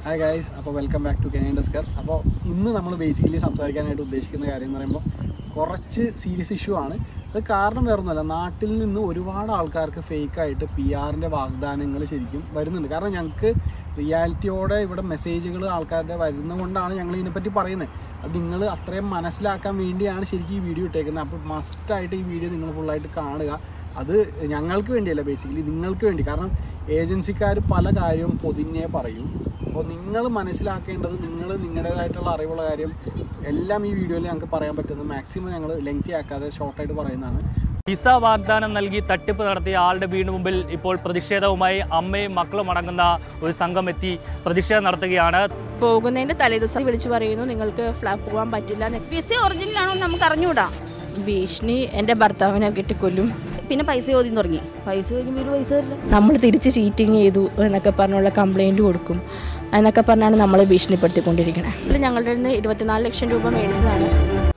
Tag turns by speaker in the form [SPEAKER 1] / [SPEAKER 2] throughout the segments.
[SPEAKER 1] Hi guys അപ്പോൾ welcome back to Kenyan ഡസ്കർ അപ്പോൾ ഇന്ന് നമ്മൾ ബേസിക്കലി സംസാരിക്കാനായിട്ട് ഉദ്ദേശിക്കുന്ന കാര്യം എന്ന് പറയുമ്പോൾ കുറച്ച് സീരിയസ് ഇഷ്യൂ ആണ് അത് കാരണം വേറൊന്നുമല്ല നാട്ടിൽ നിന്ന് ഒരുപാട് ആൾക്കാർക്ക് ഫേക്കായിട്ട് പി ആറിൻ്റെ വാഗ്ദാനങ്ങൾ ശരിക്കും വരുന്നുണ്ട് കാരണം ഞങ്ങൾക്ക് റിയാലിറ്റിയോടെ ഇവിടെ മെസ്സേജുകൾ ആൾക്കാരുടെ വരുന്നതുകൊണ്ടാണ് ഞങ്ങൾ ഇതിനെപ്പറ്റി പറയുന്നത് അത് നിങ്ങൾ അത്രയും മനസ്സിലാക്കാൻ വേണ്ടിയാണ് ശരിക്കും ഈ വീഡിയോ ഇട്ടേക്കുന്നത് അപ്പോൾ മസ്റ്റായിട്ട് ഈ വീഡിയോ നിങ്ങൾ ഫുള്ളായിട്ട് കാണുക അത് ഞങ്ങൾക്ക് വേണ്ടിയല്ല ബേസിക്കലി നിങ്ങൾക്ക് വേണ്ടി കാരണം ഏജൻസിക്കാർ പല കാര്യവും പൊതിഞ്ഞേ പറയും അപ്പോൾ നിങ്ങൾ മനസ്സിലാക്കേണ്ടത് നിങ്ങൾ നിങ്ങളുടേതായിട്ടുള്ള അറിവുള്ള കാര്യം എല്ലാം ഈ വീഡിയോയിൽ ഞങ്ങൾക്ക് പറയാൻ പറ്റുന്നത് മാക്സിമം ഞങ്ങൾ ലെങ്തി ആക്കാതെ ഷോർട്ടായിട്ട് പറയുന്നതാണ്
[SPEAKER 2] വിസ വാഗ്ദാനം നൽകി തട്ടിപ്പ് നടത്തിയ ആളുടെ വീടിന് മുമ്പിൽ ഇപ്പോൾ പ്രതിഷേധവുമായി അമ്മയും മക്കളും അടങ്ങുന്ന ഒരു സംഘം എത്തി പ്രതിഷേധം നടത്തുകയാണ്
[SPEAKER 3] പോകുന്നതിന്റെ തലേദിവസം വിളിച്ചു പറയുന്നു നിങ്ങൾക്ക് ഫ്ലാ പോകാൻ പറ്റില്ല എന്ന്.
[SPEAKER 4] വിസ ഒറിജിനൽ ആണോ നമുക്ക് അറിഞ്ഞൂടാ
[SPEAKER 3] ഭീഷണി എൻ്റെ ഭർത്താവിനെ കെട്ടിക്കൊല്ലും
[SPEAKER 4] പിന്നെ പൈസ ചോദ്യം തുടങ്ങി പൈസ ചോദിക്കുമ്പോൾ ഒരു പൈസ തരില്ല
[SPEAKER 3] നമ്മൾ തിരിച്ച് ചീറ്റിങ് ചെയ്തു എന്നൊക്കെ പറഞ്ഞുള്ള കംപ്ലൈൻറ്റ് കൊടുക്കും എന്നൊക്കെ പറഞ്ഞാണ് നമ്മളെ ഭീഷണിപ്പെടുത്തിക്കൊണ്ടിരിക്കുന്നത് ഇതിൽ ഞങ്ങളുടെ നിന്ന് ഇരുപത്തിനാല് ലക്ഷം രൂപ മേടിച്ചതാണ്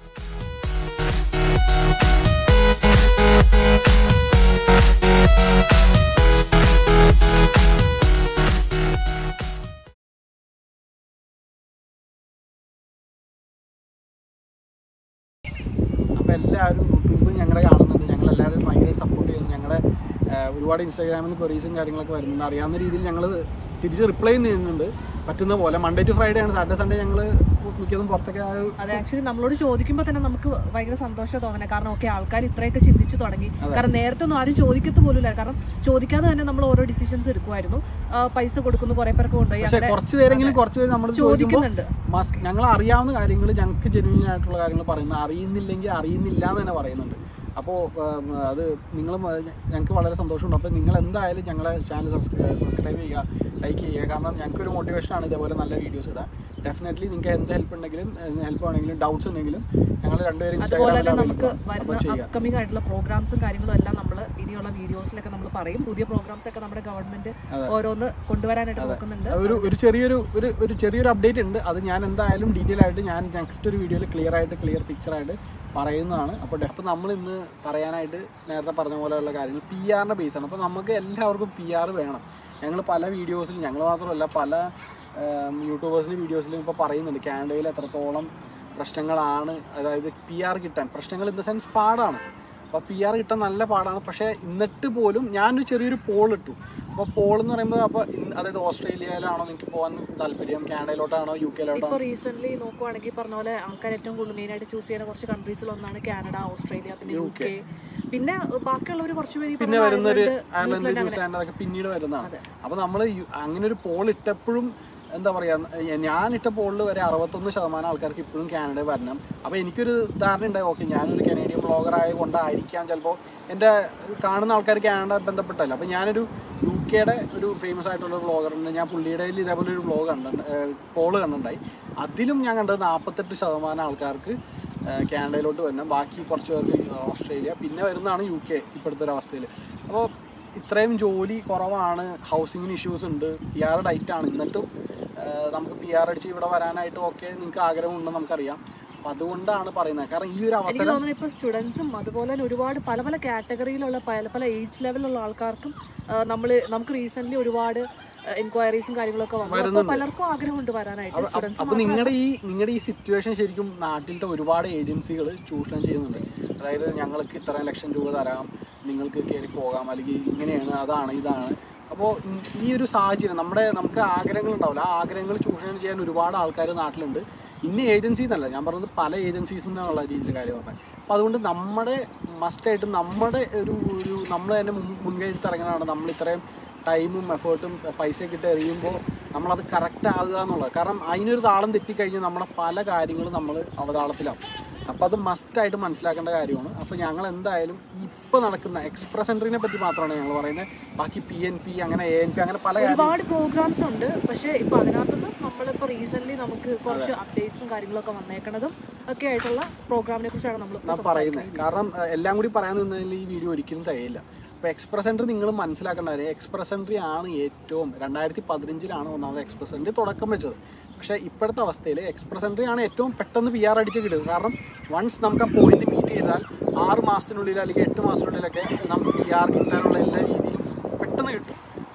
[SPEAKER 1] അപ്പോൾ എല്ലാവരും യൂട്യൂബിൽ ഞങ്ങളെ കാണുന്നുണ്ട് ഞങ്ങൾ എല്ലാവരും ഭയങ്കര സപ്പോർട്ട് ചെയ്യുന്നു ഞങ്ങളുടെ ആ, ഒരുപാട് ഇൻസ്റ്റാഗ്രാമിൽ ക്വറീസും കാര്യങ്ങളൊക്കെ വരുന്നുണ്ട് അറിയാവുന്ന രീതിയിൽ ഞങ്ങൾ തിരിച്ച് റിപ്ലൈ ചെയ്യുന്നുണ്ട് പറ്റുന്ന പോലെ മൺഡേ ടു ഫ്രൈഡേ ആണ് സാറ്റർഡേ സൺഡേ ഞങ്ങൾ മിക്കതും പുറത്തൊക്കെ ആ ഒരു-
[SPEAKER 5] അത് ആക്ച്വലി നമ്മളോട് ചോദിക്കുമ്പോൾ തന്നെ നമുക്ക് ഭയങ്കര സന്തോഷം തോന്നണേ കാരണം ഓക്കെ ആൾക്കാർ ഇത്രയൊക്കെ ചിന്തിച്ചു തുടങ്ങി കാരണം നേരത്തെ ഒന്നും ആരും ചോദിക്കത്ത് പോലുമില്ല കാരണം ചോദിക്കാതെ തന്നെ നമ്മൾ ഓരോ ഡിസിഷൻസ് എടുക്കുമായിരുന്നു ആ, പൈസ കൊടുക്കുന്നു കുറെ പേർക്ക് കൊണ്ടുപോയി
[SPEAKER 1] പക്ഷേ
[SPEAKER 5] അങ്ങനെ
[SPEAKER 1] കുറച്ച് പേരെങ്കിലും കുറച്ച് പേര് നമ്മൾ ചോദിക്കുമ്പോൾ
[SPEAKER 5] ചോദിക്കുന്നുണ്ട്
[SPEAKER 1] മസ് ഞങ്ങൾ അറിയാവുന്ന കാര്യങ്ങൾ ഞങ്ങൾക്ക് ജെന്യൂൻ ആയിട്ടുള്ള കാര്യങ്ങൾ പറയുന്നു അറിയുന്നില്ലെങ്കിൽ അറിയുന്നില്ല എന്ന് തന്നെ പറയുന്നുണ്ട് അപ്പോൾ അത് നിങ്ങൾ ഞങ്ങൾക്ക് വളരെ സന്തോഷമുണ്ട് അപ്പോൾ നിങ്ങൾ എന്തായാലും ഞങ്ങളെ ചാനൽ സബ്സ്ക്രൈബ് ചെയ്യുക ലൈക്ക് ചെയ്യുക കാരണം ഞങ്ങൾക്കൊരു മോട്ടിവേഷനാണ് ഇതേപോലെ നല്ല വീഡിയോസ് ഇടാൻ ഡെഫിനറ്റ്ലി നിങ്ങൾക്ക് എന്ത് ഹെൽപ്പ് ഉണ്ടെങ്കിലും ഹെൽപ്പ് ആണെങ്കിലും ഡൗട്ട്സ് ഉണ്ടെങ്കിലും ഞങ്ങൾ രണ്ടുപേരും
[SPEAKER 5] അതുപോലെ തന്നെ നമുക്ക്
[SPEAKER 1] ഇൻസ്റ്റാഗ്രാമിൽ അപ്പോൾ
[SPEAKER 5] വരുന്ന
[SPEAKER 1] ചെയ്യുക
[SPEAKER 5] അപ്കമിംഗ് ആയിട്ടുള്ള പ്രോഗ്രാംസും കാര്യങ്ങളും എല്ലാം നമ്മൾ ഇനിയുള്ള വീഡിയോസിലൊക്കെ നമ്മൾ പറയും പുതിയ പ്രോഗ്രാംസ് ഒക്കെ നമ്മുടെ ഗവൺമെന്റ്
[SPEAKER 1] അതെ.
[SPEAKER 5] ഓരോന്ന് കൊണ്ടുവരാനായിട്ട് നോക്കുന്നുണ്ട്
[SPEAKER 1] ഒരു ഒരു ചെറിയൊരു ഒരു ഒരു ചെറിയൊരു അപ്ഡേറ്റ് ഉണ്ട് അത് ഞാൻ എന്തായാലും ഡീറ്റെയിൽ ആയിട്ട് ഞാൻ നെക്സ്റ്റ് ഒരു വീഡിയോയിൽ ക്ലിയർ ആയിട്ട് ക്ലിയർ പിക്ചർ ആയിട്ട് പറയുന്നതാണ് അപ്പോൾ ഡെഫ് നമ്മൾ ഇന്ന് പറയാനായിട്ട് നേരത്തെ പറഞ്ഞ പോലെയുള്ള കാര്യങ്ങൾ പി ആറിൻ്റെ ബേസാണ് അപ്പോൾ നമുക്ക് എല്ലാവർക്കും പി ആർ വേണം ഞങ്ങൾ പല വീഡിയോസിലും ഞങ്ങൾ മാത്രമല്ല പല യൂട്യൂബേഴ്സിലും വീഡിയോസിലും ഇപ്പോൾ പറയുന്നുണ്ട് കാനഡയിൽ എത്രത്തോളം പ്രശ്നങ്ങളാണ് അതായത് പി ആർ കിട്ടാൻ പ്രശ്നങ്ങൾ ഇൻ ദ സെൻസ് പാടാണ് അപ്പോൾ പി ആർ കിട്ടാൻ നല്ല പാടാണ് പക്ഷേ എന്നിട്ട് പോലും ഞാനൊരു ചെറിയൊരു പോൾ ഇട്ടു അപ്പോൾ പോൾ എന്ന് പറയുമ്പോൾ അപ്പോൾ ഇന്ന് അതായത് ഓസ്ട്രേലിയയിലാണോ നിങ്ങൾക്ക് പോകാൻ താല്പര്യം കാനഡയിലോട്ടാണോ യു
[SPEAKER 5] ഇപ്പൊ
[SPEAKER 1] കെയിലോട്ടാണോ
[SPEAKER 5] റീസെന്റ് നോക്കുവാണെങ്കിൽ പറഞ്ഞ പോലെ ആൾക്കാർ ഏറ്റവും കൂടുതൽ മെയിൻ ആയിട്ട് ചൂസ് ചെയ്യുന്ന കുറച്ച് കൺട്രീസിൽ ഒന്നാണ് കാനഡ ഓസ്ട്രേലിയ പിന്നെ യു കെ പിന്നെ ബാക്കിയുള്ളവർ കുറച്ച് പേര് ഈ
[SPEAKER 1] പിന്നെ
[SPEAKER 5] പറഞ്ഞ
[SPEAKER 1] വരുന്നൊരു
[SPEAKER 5] അയർലൻഡ്,
[SPEAKER 1] അയർലൻഡ്
[SPEAKER 5] ന്യൂസിലൻഡ് അങ്ങനെ
[SPEAKER 1] ന്യൂസിലാൻഡ് അതൊക്കെ പിന്നീട് വരുന്നതാണ്
[SPEAKER 5] അതെ.
[SPEAKER 1] അപ്പോൾ നമ്മൾ അങ്ങനെ ഒരു പോൾ ഇട്ടപ്പോഴും എന്താ പറയുക ഞാൻ ഇട്ട പോളിൽ വരെ അറുപത്തൊന്ന് ശതമാനം ആൾക്കാർക്ക് ഇപ്പോഴും കാനഡ വരണം അപ്പോൾ എനിക്കൊരു ധാരണ ഉണ്ടായി ഓക്കെ ഞാനൊരു കനേഡിയൻ ബ്ലോഗർ ആയത് കൊണ്ടായിരിക്കാം ചിലപ്പോൾ എൻ്റെ കാണുന്ന ആൾക്കാർ കാനഡ ബന്ധപ്പെട്ടല്ല അപ്പോൾ ഞാനൊരു യു കെയുടെ ഒരു ഫേമസ് ആയിട്ടുള്ള ഒരു ബ്ലോഗറുണ്ട് ഞാൻ പുള്ളിയുടെ കയ്യിൽ ഇതേപോലെ ഒരു ബ്ലോഗ് കണ്ട പോള് കണ്ടിട്ടുണ്ടായി അതിലും ഞാൻ കണ്ടത് നാൽപ്പത്തെട്ട് ശതമാനം ആൾക്കാർക്ക് ഏഹ് കാനഡയിലോട്ട് വരണം ബാക്കി കുറച്ച് പേർക്ക് ഓസ്ട്രേലിയ പിന്നെ വരുന്നതാണ് യു കെ ഇപ്പോഴത്തെ ഒരു അവസ്ഥയിൽ അപ്പോൾ ഇത്രയും ജോലി കുറവാണ് ഹൗസിങ്ങിന് ഇഷ്യൂസ് ഉണ്ട് പി ആർ ഡൈറ്റ് ആണ് എന്നിട്ടും ഏഹ് നമുക്ക് പി ആർ അടിച്ച് ഇവിടെ വരാനായിട്ട് ഓക്കെ നിങ്ങൾക്ക് ആഗ്രഹമുണ്ടെന്ന് നമുക്കറിയാം അപ്പം അതുകൊണ്ടാണ് പറയുന്നത് കാരണം ഈ ഒരു
[SPEAKER 5] എനിക്ക്
[SPEAKER 1] അവസരം
[SPEAKER 5] തോന്നുന്നു ഇപ്പൊ സ്റ്റുഡൻസും അതുപോലെ തന്നെ ഒരുപാട് പല പല കാറ്റഗറിയിലുള്ള പല പല ഏജ് ലെവലിലുള്ള ആൾക്കാർക്കും നമ്മൾ നമുക്ക് റീസെന്റ് ഒരുപാട് എൻക്വയറീസും കാര്യങ്ങളൊക്കെ വന്നു അപ്പൊ
[SPEAKER 1] വരുന്നുണ്ട്.
[SPEAKER 5] പലർക്കും ആഗ്രഹമുണ്ട് വരാനായിട്ട് സ്റ്റുഡൻസ്
[SPEAKER 1] അപ്പോൾ നിങ്ങളുടെ ഈ നിങ്ങളുടെ ഈ സിറ്റുവേഷൻ ശരിക്കും നാട്ടിലത്തെ ഒരുപാട് ഏജൻസികൾ ചൂഷണം ചെയ്യുന്നുണ്ട് അതായത് ഞങ്ങൾക്ക് ഇത്രയും ലക്ഷം രൂപ തരാം നിങ്ങൾക്ക് കയറി പോകാം അല്ലെങ്കിൽ ഇങ്ങനെയാണ് അതാണ് ഇതാണ് അപ്പോൾ ഈ ഒരു സാഹചര്യം നമ്മുടെ നമുക്ക് ആഗ്രഹങ്ങൾ ഉണ്ടാവില്ല ആ ആഗ്രഹങ്ങൾ ചൂഷണം ചെയ്യാൻ ഒരുപാട് ആൾക്കാർ നാട്ടിലുണ്ട് ഇന്ന ഏജൻസി എന്നല്ല ഞാൻ പറഞ്ഞത് പല ഏജൻസീസ് എന്നുള്ള രീതിയിൽ കാര്യം പറഞ്ഞത് അപ്പോൾ അതുകൊണ്ട് നമ്മുടെ മസ്റ്റായിട്ട് നമ്മുടെ ഒരു ഒരു നമ്മൾ തന്നെ മുൻ മുൻകൈ എടുത്തിറങ്ങുന്നതാണ് നമ്മൾ ഇത്രയും ടൈമും എഫേർട്ടും പൈസയൊക്കെ ഇട്ട് എറിയുമ്പോൾ നമ്മളത് കറക്റ്റ് ആകുക എന്നുള്ളത് കാരണം അതിനൊരു താളം തെറ്റിക്കഴിഞ്ഞാൽ നമ്മുടെ പല കാര്യങ്ങളും നമ്മൾ അവതാളത്തിലാവും അപ്പോൾ അത് മസ്റ്റായിട്ട് മനസ്സിലാക്കേണ്ട കാര്യമാണ് അപ്പോൾ ഞങ്ങൾ എന്തായാലും ഇപ്പോൾ നടക്കുന്ന എക്സ്പ്രസ് എൻട്രീനെ പറ്റി മാത്രമാണ് ഞങ്ങൾ പറയുന്നത് ബാക്കി പി എൻ പി അങ്ങനെ എ എൻ പി അങ്ങനെ പല കാര്യം
[SPEAKER 5] ഒരുപാട് പ്രോഗ്രാംസ് ഉണ്ട് പക്ഷേ ഇപ്പൊ അതിനകത്തുനിന്ന് നമ്മളിപ്പോ റീസെന്റ് നമുക്ക് കുറച്ച് അപ്ഡേറ്റ്സും കാര്യങ്ങളൊക്കെ വന്നേക്കണതും ഒക്കെ ആയിട്ടുള്ള പ്രോഗ്രാമിനെ കുറിച്ചാണ് നമ്മൾ
[SPEAKER 1] ഞാൻ പറയുന്നത് കാരണം ഏഹ്, എല്ലാം കൂടി പറയാൻ നിന്നതിൽ ഈ വീഡിയോ ഒരിക്കലും തികയില്ല അപ്പോൾ എക്സ്പ്രസ് എൻട്രി നിങ്ങൾ മനസ്സിലാക്കേണ്ട കാര്യം എക്സ്പ്രസ് എൻട്രി ആണ് ഏറ്റവും രണ്ടായിരത്തി പതിനഞ്ചിലാണ് ഒന്നാമത് എക്സ്പ്രസ് എൻട്രി തുടക്കം വെച്ചത് പക്ഷേ ഇപ്പോഴത്തെ അവസ്ഥയിൽ എക്സ്പ്രസ് എൻട്രി ആണ് ഏറ്റവും പെട്ടെന്ന് പി ആർ അടിച്ച് കിട്ടുക കാരണം വൺസ് നമുക്ക് ആ പോയിന്റ് മീറ്റ് ചെയ്താൽ ആറ് മാസത്തിനുള്ളിൽ അല്ലെങ്കിൽ എട്ട് മാസത്തിനുള്ളിലൊക്കെ നമുക്ക് പി ആർ കിട്ടാനുള്ള എല്ലാ രീതിയിലും പെട്ടെന്ന് കിട്ടും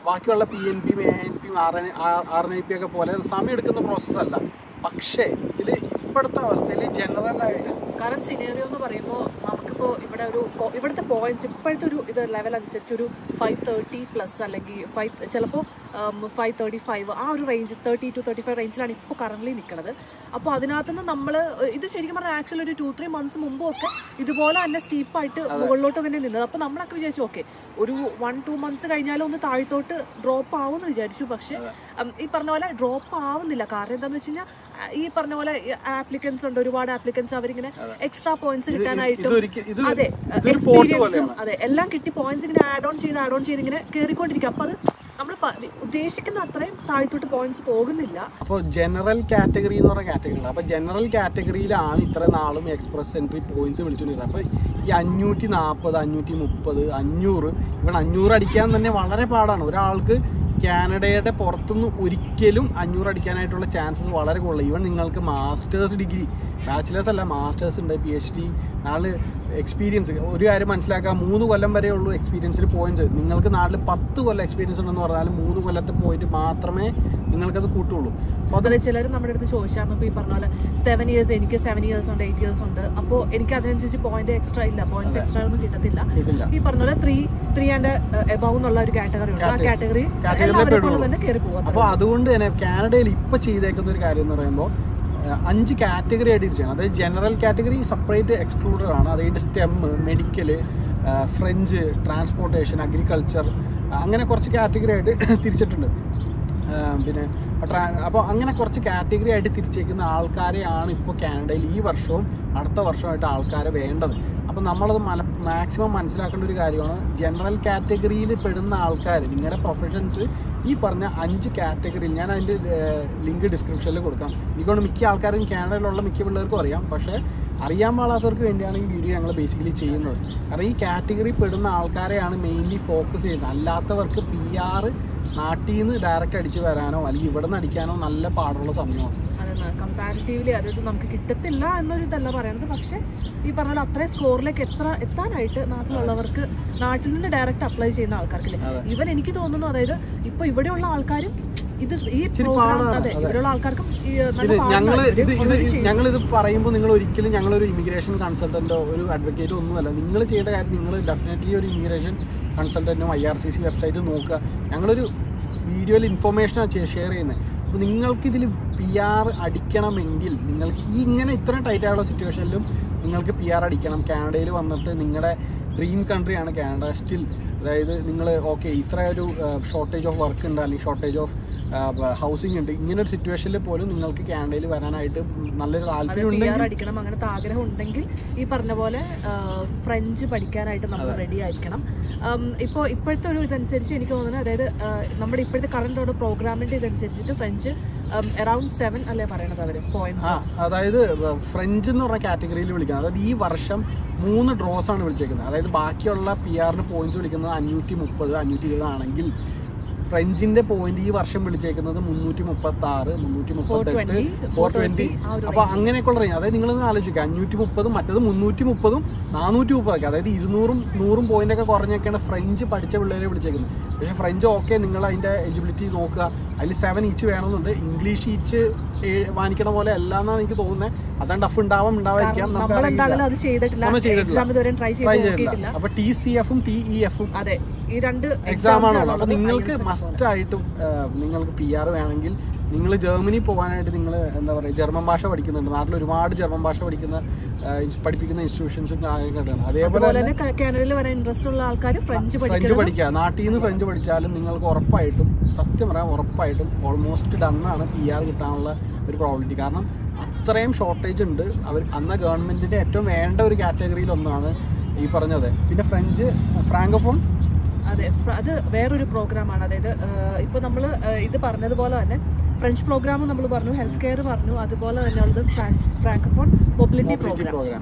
[SPEAKER 1] ബാക്കിയുള്ള പി എൻ പിയും എ എൻ പിയും R N R N I P ഒക്കെ പോലെ സമയം എടുക്കുന്ന പ്രോസസ്സ് അല്ല പക്ഷേ ഇതിൽ ഇപ്പോഴത്തെ അവസ്ഥയിൽ ജനറലായിട്ട്
[SPEAKER 5] കാരണം സിനേറിയോ എന്ന് പറയുമ്പോൾ നമുക്കിപ്പോൾ ഇവിടെ ഒരു po- ഇവിടുത്തെ പോയിന്റ്സ് ഇപ്പോഴത്തെ ഒരു ഇത് ലെവൽ അനുസരിച്ച് ഒരു ഫൈവ് തേർട്ടി പ്ലസ് അല്ലെങ്കിൽ ഫൈവ് ചിലപ്പോൾ ഫൈവ് തേർട്ടി ഫൈവ് ആ ഒരു range thirty two thirty five റേഞ്ചിലാണ് ഇപ്പോൾ കറന്റ് നിൽക്കുന്നത് അപ്പോൾ അതിനകത്തുനിന്ന് നമ്മൾ ഇത് ശരിക്കും പറഞ്ഞാൽ ആക്ച്വലി ഒരു ടു ത്രീ മന്ത്സ് മുമ്പൊക്കെ ഇതുപോലെ തന്നെ സ്റ്റീപ്പായിട്ട് മുകളിലോട്ട് തന്നെ നിന്നത് അപ്പോൾ നമ്മളൊക്കെ വിചാരിച്ചു ഓക്കെ ഒരു വൺ ടു മന്ത്സ് കഴിഞ്ഞാലും ഒന്ന് താഴത്തോട്ട് ഡ്രോപ്പ് ആവുമെന്ന് വിചാരിച്ചു പക്ഷേ ഉം, ഈ പറഞ്ഞ പോലെ ഡ്രോപ്പ് ആവുന്നില്ല കാരണം എന്താണെന്ന് വെച്ച് കഴിഞ്ഞാൽ ഈ പറഞ്ഞ പോലെ ആപ്ലിക്കൻസ് ഉണ്ട് ഒരുപാട് ആപ്ലിക്കൻസ് അവരിങ്ങനെ എക്സ്ട്രാ പോയിന്റ്സ് കിട്ടാനായിട്ടും
[SPEAKER 1] ഇതൊരിക്കൽ ഇത്
[SPEAKER 5] അതെ
[SPEAKER 1] ഇതൊരു ഫോർട്ട്
[SPEAKER 5] എക്സ്പീരിയൻസും
[SPEAKER 1] പോലെയാണ്
[SPEAKER 5] അതെ എല്ലാം കിട്ടി പോയിന്റ്സ് ഇങ്ങനെ ആഡ് ഓൺ ചെയ്ത് ആഡ് ഓൺ ചെയ്ത് ഇങ്ങനെ കയറിക്കൊണ്ടിരിക്കും അപ്പൊ അത് നമ്മൾ ഉദ്ദേശിക്കുന്ന അത്രയും താഴത്തോട്ട് പോയിന്റ്സ് പോകുന്നില്ല
[SPEAKER 1] അപ്പോൾ ജനറൽ കാറ്റഗറി എന്ന് പറഞ്ഞ കാറ്റഗറി ഉണ്ട് അപ്പോൾ ജനറൽ കാറ്റഗറിയിലാണ് ഇത്ര നാളും എക്സ്പ്രസ് എൻട്രി പോയിന്റ്സ് വിളിച്ചുകൊണ്ടിരുന്നത് അപ്പോൾ ഈ അഞ്ഞൂറ്റി നാൽപ്പത് അഞ്ഞൂറ്റി മുപ്പത് അഞ്ഞൂറ് ഇവിടെ അഞ്ഞൂറ് അടിക്കാൻ തന്നെ വളരെ പാടാണ് ഒരാൾക്ക് കാനഡയുടെ പുറത്തുനിന്ന് ഒരിക്കലും അഞ്ഞൂറ് അടിക്കാനായിട്ടുള്ള ചാൻസസ് വളരെ കൂടുതൽ ഈവൻ നിങ്ങൾക്ക് മാസ്റ്റേഴ്സ് ഡിഗ്രി ബാച്ചിലേഴ്സ് അല്ല മാസ്റ്റേഴ്സ് ഉണ്ട് പി എച്ച് ഡി നാല് എക്സ്പീരിയൻസ് ഒരു കാര്യം മനസ്സിലാക്കുക മൂന്ന് കൊല്ലം വരെ ഉള്ളൂ എക്സ്പീരിയൻസിൽ പോയിന്റ്സ് നിങ്ങൾക്ക് നാട്ടിൽ പത്ത് കൊല്ലം എക്സ്പീരിയൻസ് ഉണ്ടെന്ന് പറഞ്ഞാൽ മൂന്ന് കൊല്ലത്തെ പോയിന്റ് മാത്രമേ നിങ്ങൾക്കത് കൂട്ടുള്ളൂ അപ്പോൾ അത്
[SPEAKER 5] അതിൽ ചിലർ നമ്മുടെ അടുത്ത് ചോദിച്ചായിരുന്നു ഇപ്പോൾ ഈ പറഞ്ഞ പോലെ സെവൻ ഇയേഴ്സ് എനിക്ക് സെവൻ ഇയേഴ്സ് ഉണ്ട് എയ്റ്റ് ഇയേഴ്സ് ഉണ്ട് അപ്പോൾ എനിക്ക് അതിനനുസരിച്ച് പോയിന്റ് എക്സ്ട്രാ ഇല്ല പോയിന്റ്സ് എക്സ്ട്രാ ഒന്നും കിട്ടത്തില്ല
[SPEAKER 1] കിട്ടില്ല
[SPEAKER 5] ഈ പറഞ്ഞ പോലെ ത്രീ ത്രീ ആൻഡ് എബവ് എന്നുള്ള ഒരു കാറ്റഗറി ഉണ്ട് ആ
[SPEAKER 1] Category.
[SPEAKER 5] കാറ്റഗറി
[SPEAKER 1] Category
[SPEAKER 5] എല്ലാവരെ പോലെ
[SPEAKER 1] പെടുള്ളൂ.
[SPEAKER 5] തന്നെ കയറി പോകും
[SPEAKER 1] അപ്പോൾ അതുകൊണ്ട് തന്നെ കാനഡയിൽ ഇപ്പോൾ ചെയ്തേക്കുന്ന ഒരു കാര്യം എന്ന് പറയുമ്പോൾ ഏഹ്, അഞ്ച് കാറ്റഗറി ആയിട്ട് തിരിച്ചാണ് അതായത് ജനറൽ കാറ്റഗറി സെപ്പറേറ്റ് എക്സ്ക്ലൂഡഡ് ആണ് അതായത് STEM medical French transportation agriculture അങ്ങനെ കുറച്ച് കാറ്റഗറി ആയിട്ട് തിരിച്ചിട്ടുണ്ട് ഏഹ്, പിന്നെ അപ്പോൾ അങ്ങനെ കുറച്ച് കാറ്റഗറി ആയിട്ട് തിരിച്ചേക്കുന്ന ആൾക്കാരെയാണ് ഇപ്പോൾ കാനഡയിൽ ഈ വർഷവും അടുത്ത വർഷമായിട്ട് ആൾക്കാരെ വേണ്ടത് അപ്പോൾ നമ്മളത് മല മാക്സിമം മനസ്സിലാക്കേണ്ട ഒരു കാര്യമാണ് ജനറൽ കാറ്റഗറിയിൽ പെടുന്ന ആൾക്കാർ നിങ്ങളുടെ പ്രൊഫഷൻസ് ഈ പറഞ്ഞ അഞ്ച് കാറ്റഗറിയിൽ ഞാൻ അതിൻ്റെ ലിങ്ക് ഡിസ്ക്രിപ്ഷനിൽ കൊടുക്കാം എനിക്കൊണ്ട് മിക്ക ആൾക്കാരും കാനഡയിലുള്ള മിക്ക പിള്ളേർക്കും അറിയാം പക്ഷേ അറിയാൻ പാടാത്തവർക്ക് വേണ്ടിയാണ് ഈ വീഡിയോ ഞങ്ങൾ ബേസിക്കലി ചെയ്യുന്നത് കാരണം ഈ കാറ്റഗറി പെടുന്ന ആൾക്കാരെയാണ് മെയിൻലി ഫോക്കസ് ചെയ്യുന്നത് അല്ലാത്തവർക്ക് പി ആർ നാട്ടിൽ നിന്ന് ഡയറക്റ്റ് അടിച്ച് വരാനോ അല്ലെങ്കിൽ ഇവിടെ നിന്ന് അടിക്കാനോ നല്ല പാടുള്ള സമയമാണ്
[SPEAKER 5] അതെന്ന് കമ്പാരിറ്റീവ്ലി അതായത് നമുക്ക് കിട്ടത്തില്ല എന്നൊരു ഇതല്ല പറയുന്നത് പക്ഷേ ഈ പറഞ്ഞ പോലെ അത്രയും സ്കോറിലേക്ക് എത്ര എത്താനായിട്ട് നാട്ടിലുള്ളവർക്ക് നാട്ടിൽ നിന്ന് ഡയറക്റ്റ് അപ്ലൈ ചെയ്യുന്ന ആൾക്കാർക്കില്ലേ
[SPEAKER 1] അതെ.
[SPEAKER 5] ഇവൻ എനിക്ക് തോന്നുന്നു അതായത് ഇപ്പൊ ഇവിടെയുള്ള ആൾക്കാരും ഇത് ഈ
[SPEAKER 1] ഇച്ചിരി
[SPEAKER 5] പ്രോഗ്രാംസ്
[SPEAKER 1] പാടാണ്,
[SPEAKER 5] അതെ
[SPEAKER 1] അതെ.
[SPEAKER 5] ഇവിടെയുള്ള ആൾക്കാർക്കും ഈ നല്ല
[SPEAKER 1] ഇത്
[SPEAKER 5] പാടാണ്.
[SPEAKER 1] ഞങ്ങൾ
[SPEAKER 5] ഇവര്
[SPEAKER 1] ഇത് ഇത്
[SPEAKER 5] already ചെയ്യുന്നു.
[SPEAKER 1] ഞങ്ങളിത് പറയുമ്പോൾ നിങ്ങൾ ഒരിക്കലും ഞങ്ങളൊരു ഇമിഗ്രേഷൻ കൺസൾട്ടൻറ്റോ ഒരു അഡ്വക്കേറ്റോ ഒന്നുമല്ല നിങ്ങൾ ചെയ്യേണ്ട കാര്യം നിങ്ങൾ ഡെഫിനറ്റ്ലി ഒരു ഇമിഗ്രേഷൻ കൺസൾട്ടൻറ്റും I R C C website നോക്കുക ഞങ്ങളൊരു വീഡിയോയിൽ ഇൻഫർമേഷനാണ് ഷെയർ ചെയ്യുന്നത് അപ്പോൾ നിങ്ങൾക്ക് ഇതിൽ പി ആർ അടിക്കണമെങ്കിൽ നിങ്ങൾക്ക് ഈ ഇങ്ങനെ ഇത്രയും ടൈറ്റ് ആയുള്ള സിറ്റുവേഷനിലും നിങ്ങൾക്ക് പി ആർ അടിക്കണം കാനഡയിൽ വന്നിട്ട് നിങ്ങളുടെ ഡ്രീം കൺട്രിയാണ് കാനഡ സ്റ്റിൽ അതായത് നിങ്ങൾ ഓക്കെ ഇത്ര ഒരു ഷോർട്ടേജ് ഓഫ് വർക്ക് ഉണ്ട് അല്ലെങ്കിൽ ഷോർട്ടേജ് ഓഫ് ഹൗസിംഗ് ഉണ്ട് ഇങ്ങനെ ഒരു സിറ്റുവേഷനിൽ പോലും നിങ്ങൾക്ക് കാനഡയിൽ വരാനായിട്ട് നല്ലൊരു
[SPEAKER 5] അത്
[SPEAKER 1] താല്പര്യം
[SPEAKER 5] പി ആർ
[SPEAKER 1] ഉണ്ടെങ്കിൽ
[SPEAKER 5] അടിക്കണം അങ്ങനത്തെ ആഗ്രഹം ഉണ്ടെങ്കിൽ ഈ പറഞ്ഞ പോലെ ആ, ഫ്രഞ്ച് പഠിക്കാനായിട്ട് നമ്മൾ റെഡി ആയിരിക്കണം ഇപ്പോൾ ഇപ്പോഴത്തെ ഒരു ഇതനുസരിച്ച് എനിക്ക് തോന്നുന്നത് അതായത് ആ, നമ്മുടെ ഇപ്പോഴത്തെ കറണ്ട് ഒരു പ്രോഗ്രാമിൻ്റെ ഇതനുസരിച്ചിട്ട് ഫ്രഞ്ച് അറൌണ്ട് സെവൻ അല്ലേ പറയണത് അവർ പോയിന്റ്സ്
[SPEAKER 1] ആ അതായത് ഫ്രഞ്ച് എന്ന് പറഞ്ഞ കാറ്റഗറിയിൽ വിളിക്കുന്നത് അതായത് ഈ വർഷം മൂന്ന് ഡ്രോസ് ആണ് വിളിച്ചേക്കുന്നത് അതായത് ബാക്കിയുള്ള പി ആറിന് പോയിന്റ്സ് വിളിക്കുന്നത് അഞ്ഞൂറ്റി മുപ്പത് അഞ്ഞൂറ്റി ഇരുപത് ആണെങ്കിൽ ഫ്രഞ്ചിന്റെ പോയിന്റ് ഈ വർഷം വിളിച്ചേക്കുന്നത് മുന്നൂറ്റി മുപ്പത്തി ആറ് മുന്നൂറ്റി മുപ്പത്തെട്ട്
[SPEAKER 5] 420,
[SPEAKER 1] ഫോർ ട്വന്റി
[SPEAKER 5] ആ ഒരു
[SPEAKER 1] അപ്പൊ അങ്ങനെയൊക്കെയുള്ള റേഞ്ച് അതായത് നിങ്ങളൊന്ന് ആലോചിക്കുക അഞ്ഞൂറ്റി മുപ്പതും മറ്റത് മുന്നൂറ്റി മുപ്പതും നാനൂറ്റി മുപ്പതൊക്കെ അതായത് ഇരുന്നൂറും നൂറും പോയിന്റ് ഒക്കെ കുറഞ്ഞൊക്കെയാണ് ഫ്രഞ്ച് പഠിച്ച പിള്ളേരെ വിളിച്ചേക്കുന്നത് പക്ഷേ ഫ്രഞ്ച് ഓക്കെ നിങ്ങൾ അതിന്റെ എലിജിബിലിറ്റി നോക്കുക അതിൽ സെവൻ ഈച്ച് വേണമെന്നുണ്ട് ഇംഗ്ലീഷ് ഈച്ച് വാങ്ങിക്കണ പോലെ അല്ല എന്നാണ് എനിക്ക് തോന്നുന്നത് അതാണ് ടഫ് ഉണ്ടാവാം ഉണ്ടാവാതിരിക്കാം നമുക്ക്
[SPEAKER 5] നമ്മൾ
[SPEAKER 1] അറിയില്ല.
[SPEAKER 5] എന്തായാലും അത് ചെയ്തിട്ടില്ല
[SPEAKER 1] നമ്മൾ ചെയ്തിട്ടില്ല.
[SPEAKER 5] എക്സാം ഇതുവരെ ട്രൈ
[SPEAKER 1] Try
[SPEAKER 5] ചെയ്ത്
[SPEAKER 1] ചെയ്തിട്ടില്ല
[SPEAKER 5] നോക്കിയിട്ടില്ല
[SPEAKER 1] അപ്പൊ ടി സി എഫും ടി ഇ എഫും
[SPEAKER 5] അതെ ഈ രണ്ട്
[SPEAKER 1] എക്സാം
[SPEAKER 5] exams
[SPEAKER 1] ആണുള്ളത്
[SPEAKER 5] ആണുള്ളത്.
[SPEAKER 1] അപ്പൊ നിങ്ങൾക്ക്
[SPEAKER 5] IELTS പോലെ.
[SPEAKER 1] മസ്റ്റ് ആയിട്ടും ആ, നിങ്ങൾക്ക് പി ആർ വേണമെങ്കിൽ നിങ്ങൾ ജർമ്മനി പോകാനായിട്ട് നിങ്ങൾ എന്താ പറയുക ജർമ്മൻ ഭാഷ പഠിക്കുന്നുണ്ട് നാട്ടിൽ ഒരുപാട് ജർമ്മൻ ഭാഷ പഠിക്കുന്ന ആ, ഇൻസ് പഠിപ്പിക്കുന്ന ഇൻസ്റ്റിറ്റ്യൂഷൻസും കാര്യങ്ങളൊക്കെയാണ് അതേപോലെ
[SPEAKER 5] അതുപോലെ
[SPEAKER 1] തന്നെ
[SPEAKER 5] തന്നെ കാനഡയിൽ വരാൻ ഇൻട്രസ്റ്റ് ഉള്ള ആൾക്കാർ ഫ്രഞ്ച്
[SPEAKER 1] ഫ്രഞ്ച്
[SPEAKER 5] പഠിക്കണം
[SPEAKER 1] പഠിക്കുക നാട്ടിൽ നിന്ന് ഫ്രഞ്ച് പഠിച്ചാലും നിങ്ങൾക്ക് ഉറപ്പായിട്ടും സത്യം പറയാം ഉറപ്പായിട്ടും ഓൾമോസ്റ്റ് ഡണ്ണാണ് പി ആർ കിട്ടാനുള്ള ഒരു പ്രോബിലിറ്റി കാരണം അത്രയും ഷോർട്ടേജ് ഉണ്ട് അവർ അന്ന ഗവൺമെന്റിന്റെ ഏറ്റവും വേണ്ട ഒരു കാറ്റഗറിയിൽ ഒന്നാണ് ഈ പറഞ്ഞത് പിന്നെ ഫ്രഞ്ച് ഫ്രാങ്കോഫോൺ
[SPEAKER 5] അതെ ഫ്ര- അത് വേറൊരു പ്രോഗ്രാമാണ് അതായത് ഇപ്പോൾ നമ്മൾ ഇത് പറഞ്ഞതുപോലെ തന്നെ ഫ്രഞ്ച് പ്രോഗ്രാം നമ്മൾ പറഞ്ഞു ഹെൽത്ത് കെയർ പറഞ്ഞു അതുപോലെ തന്നെ ഉള്ളത് France francophone mobility program
[SPEAKER 1] program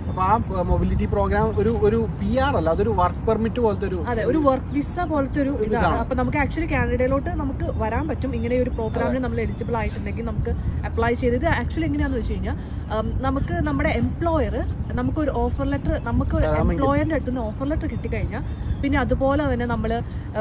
[SPEAKER 1] അപ്പോൾ ആ മൊബിലിറ്റി പ്രോഗ്രാം ഒരു ഒരു പി ആർ അല്ല അതൊരു വർക്ക് പെർമിറ്റ് പോലത്തെ ഒരു
[SPEAKER 5] അതെ ഒരു വർക്ക് വിസ പോലത്തെ ഒരു ഇതാണ്
[SPEAKER 1] ഇതാണ്.
[SPEAKER 5] അപ്പൊ നമുക്ക് ആക്ച്വലി കാനഡയിലോട്ട് നമുക്ക് വരാൻ പറ്റും ഇങ്ങനെ ഒരു പ്രോഗ്രാമിന് നമ്മൾ എലിജിബിൾ ആയിട്ടുണ്ടെങ്കിൽ നമുക്ക് അപ്ലൈ ചെയ്ത് ഇത് ആക്ച്വലി എങ്ങനെയാന്ന് വെച്ച് കഴിഞ്ഞാൽ നമുക്ക് നമ്മുടെ എംപ്ലോയർ നമുക്ക് ഒരു ഓഫർ ലെറ്റർ നമുക്ക്
[SPEAKER 1] തരാൻ വേണ്ടി-
[SPEAKER 5] എംപ്ലോയറിന്റെ അടുത്ത് നിന്ന് ഓഫർ ലെറ്റർ കിട്ടിക്കഴിഞ്ഞാൽ പിന്നെ അതുപോലെ തന്നെ നമ്മൾ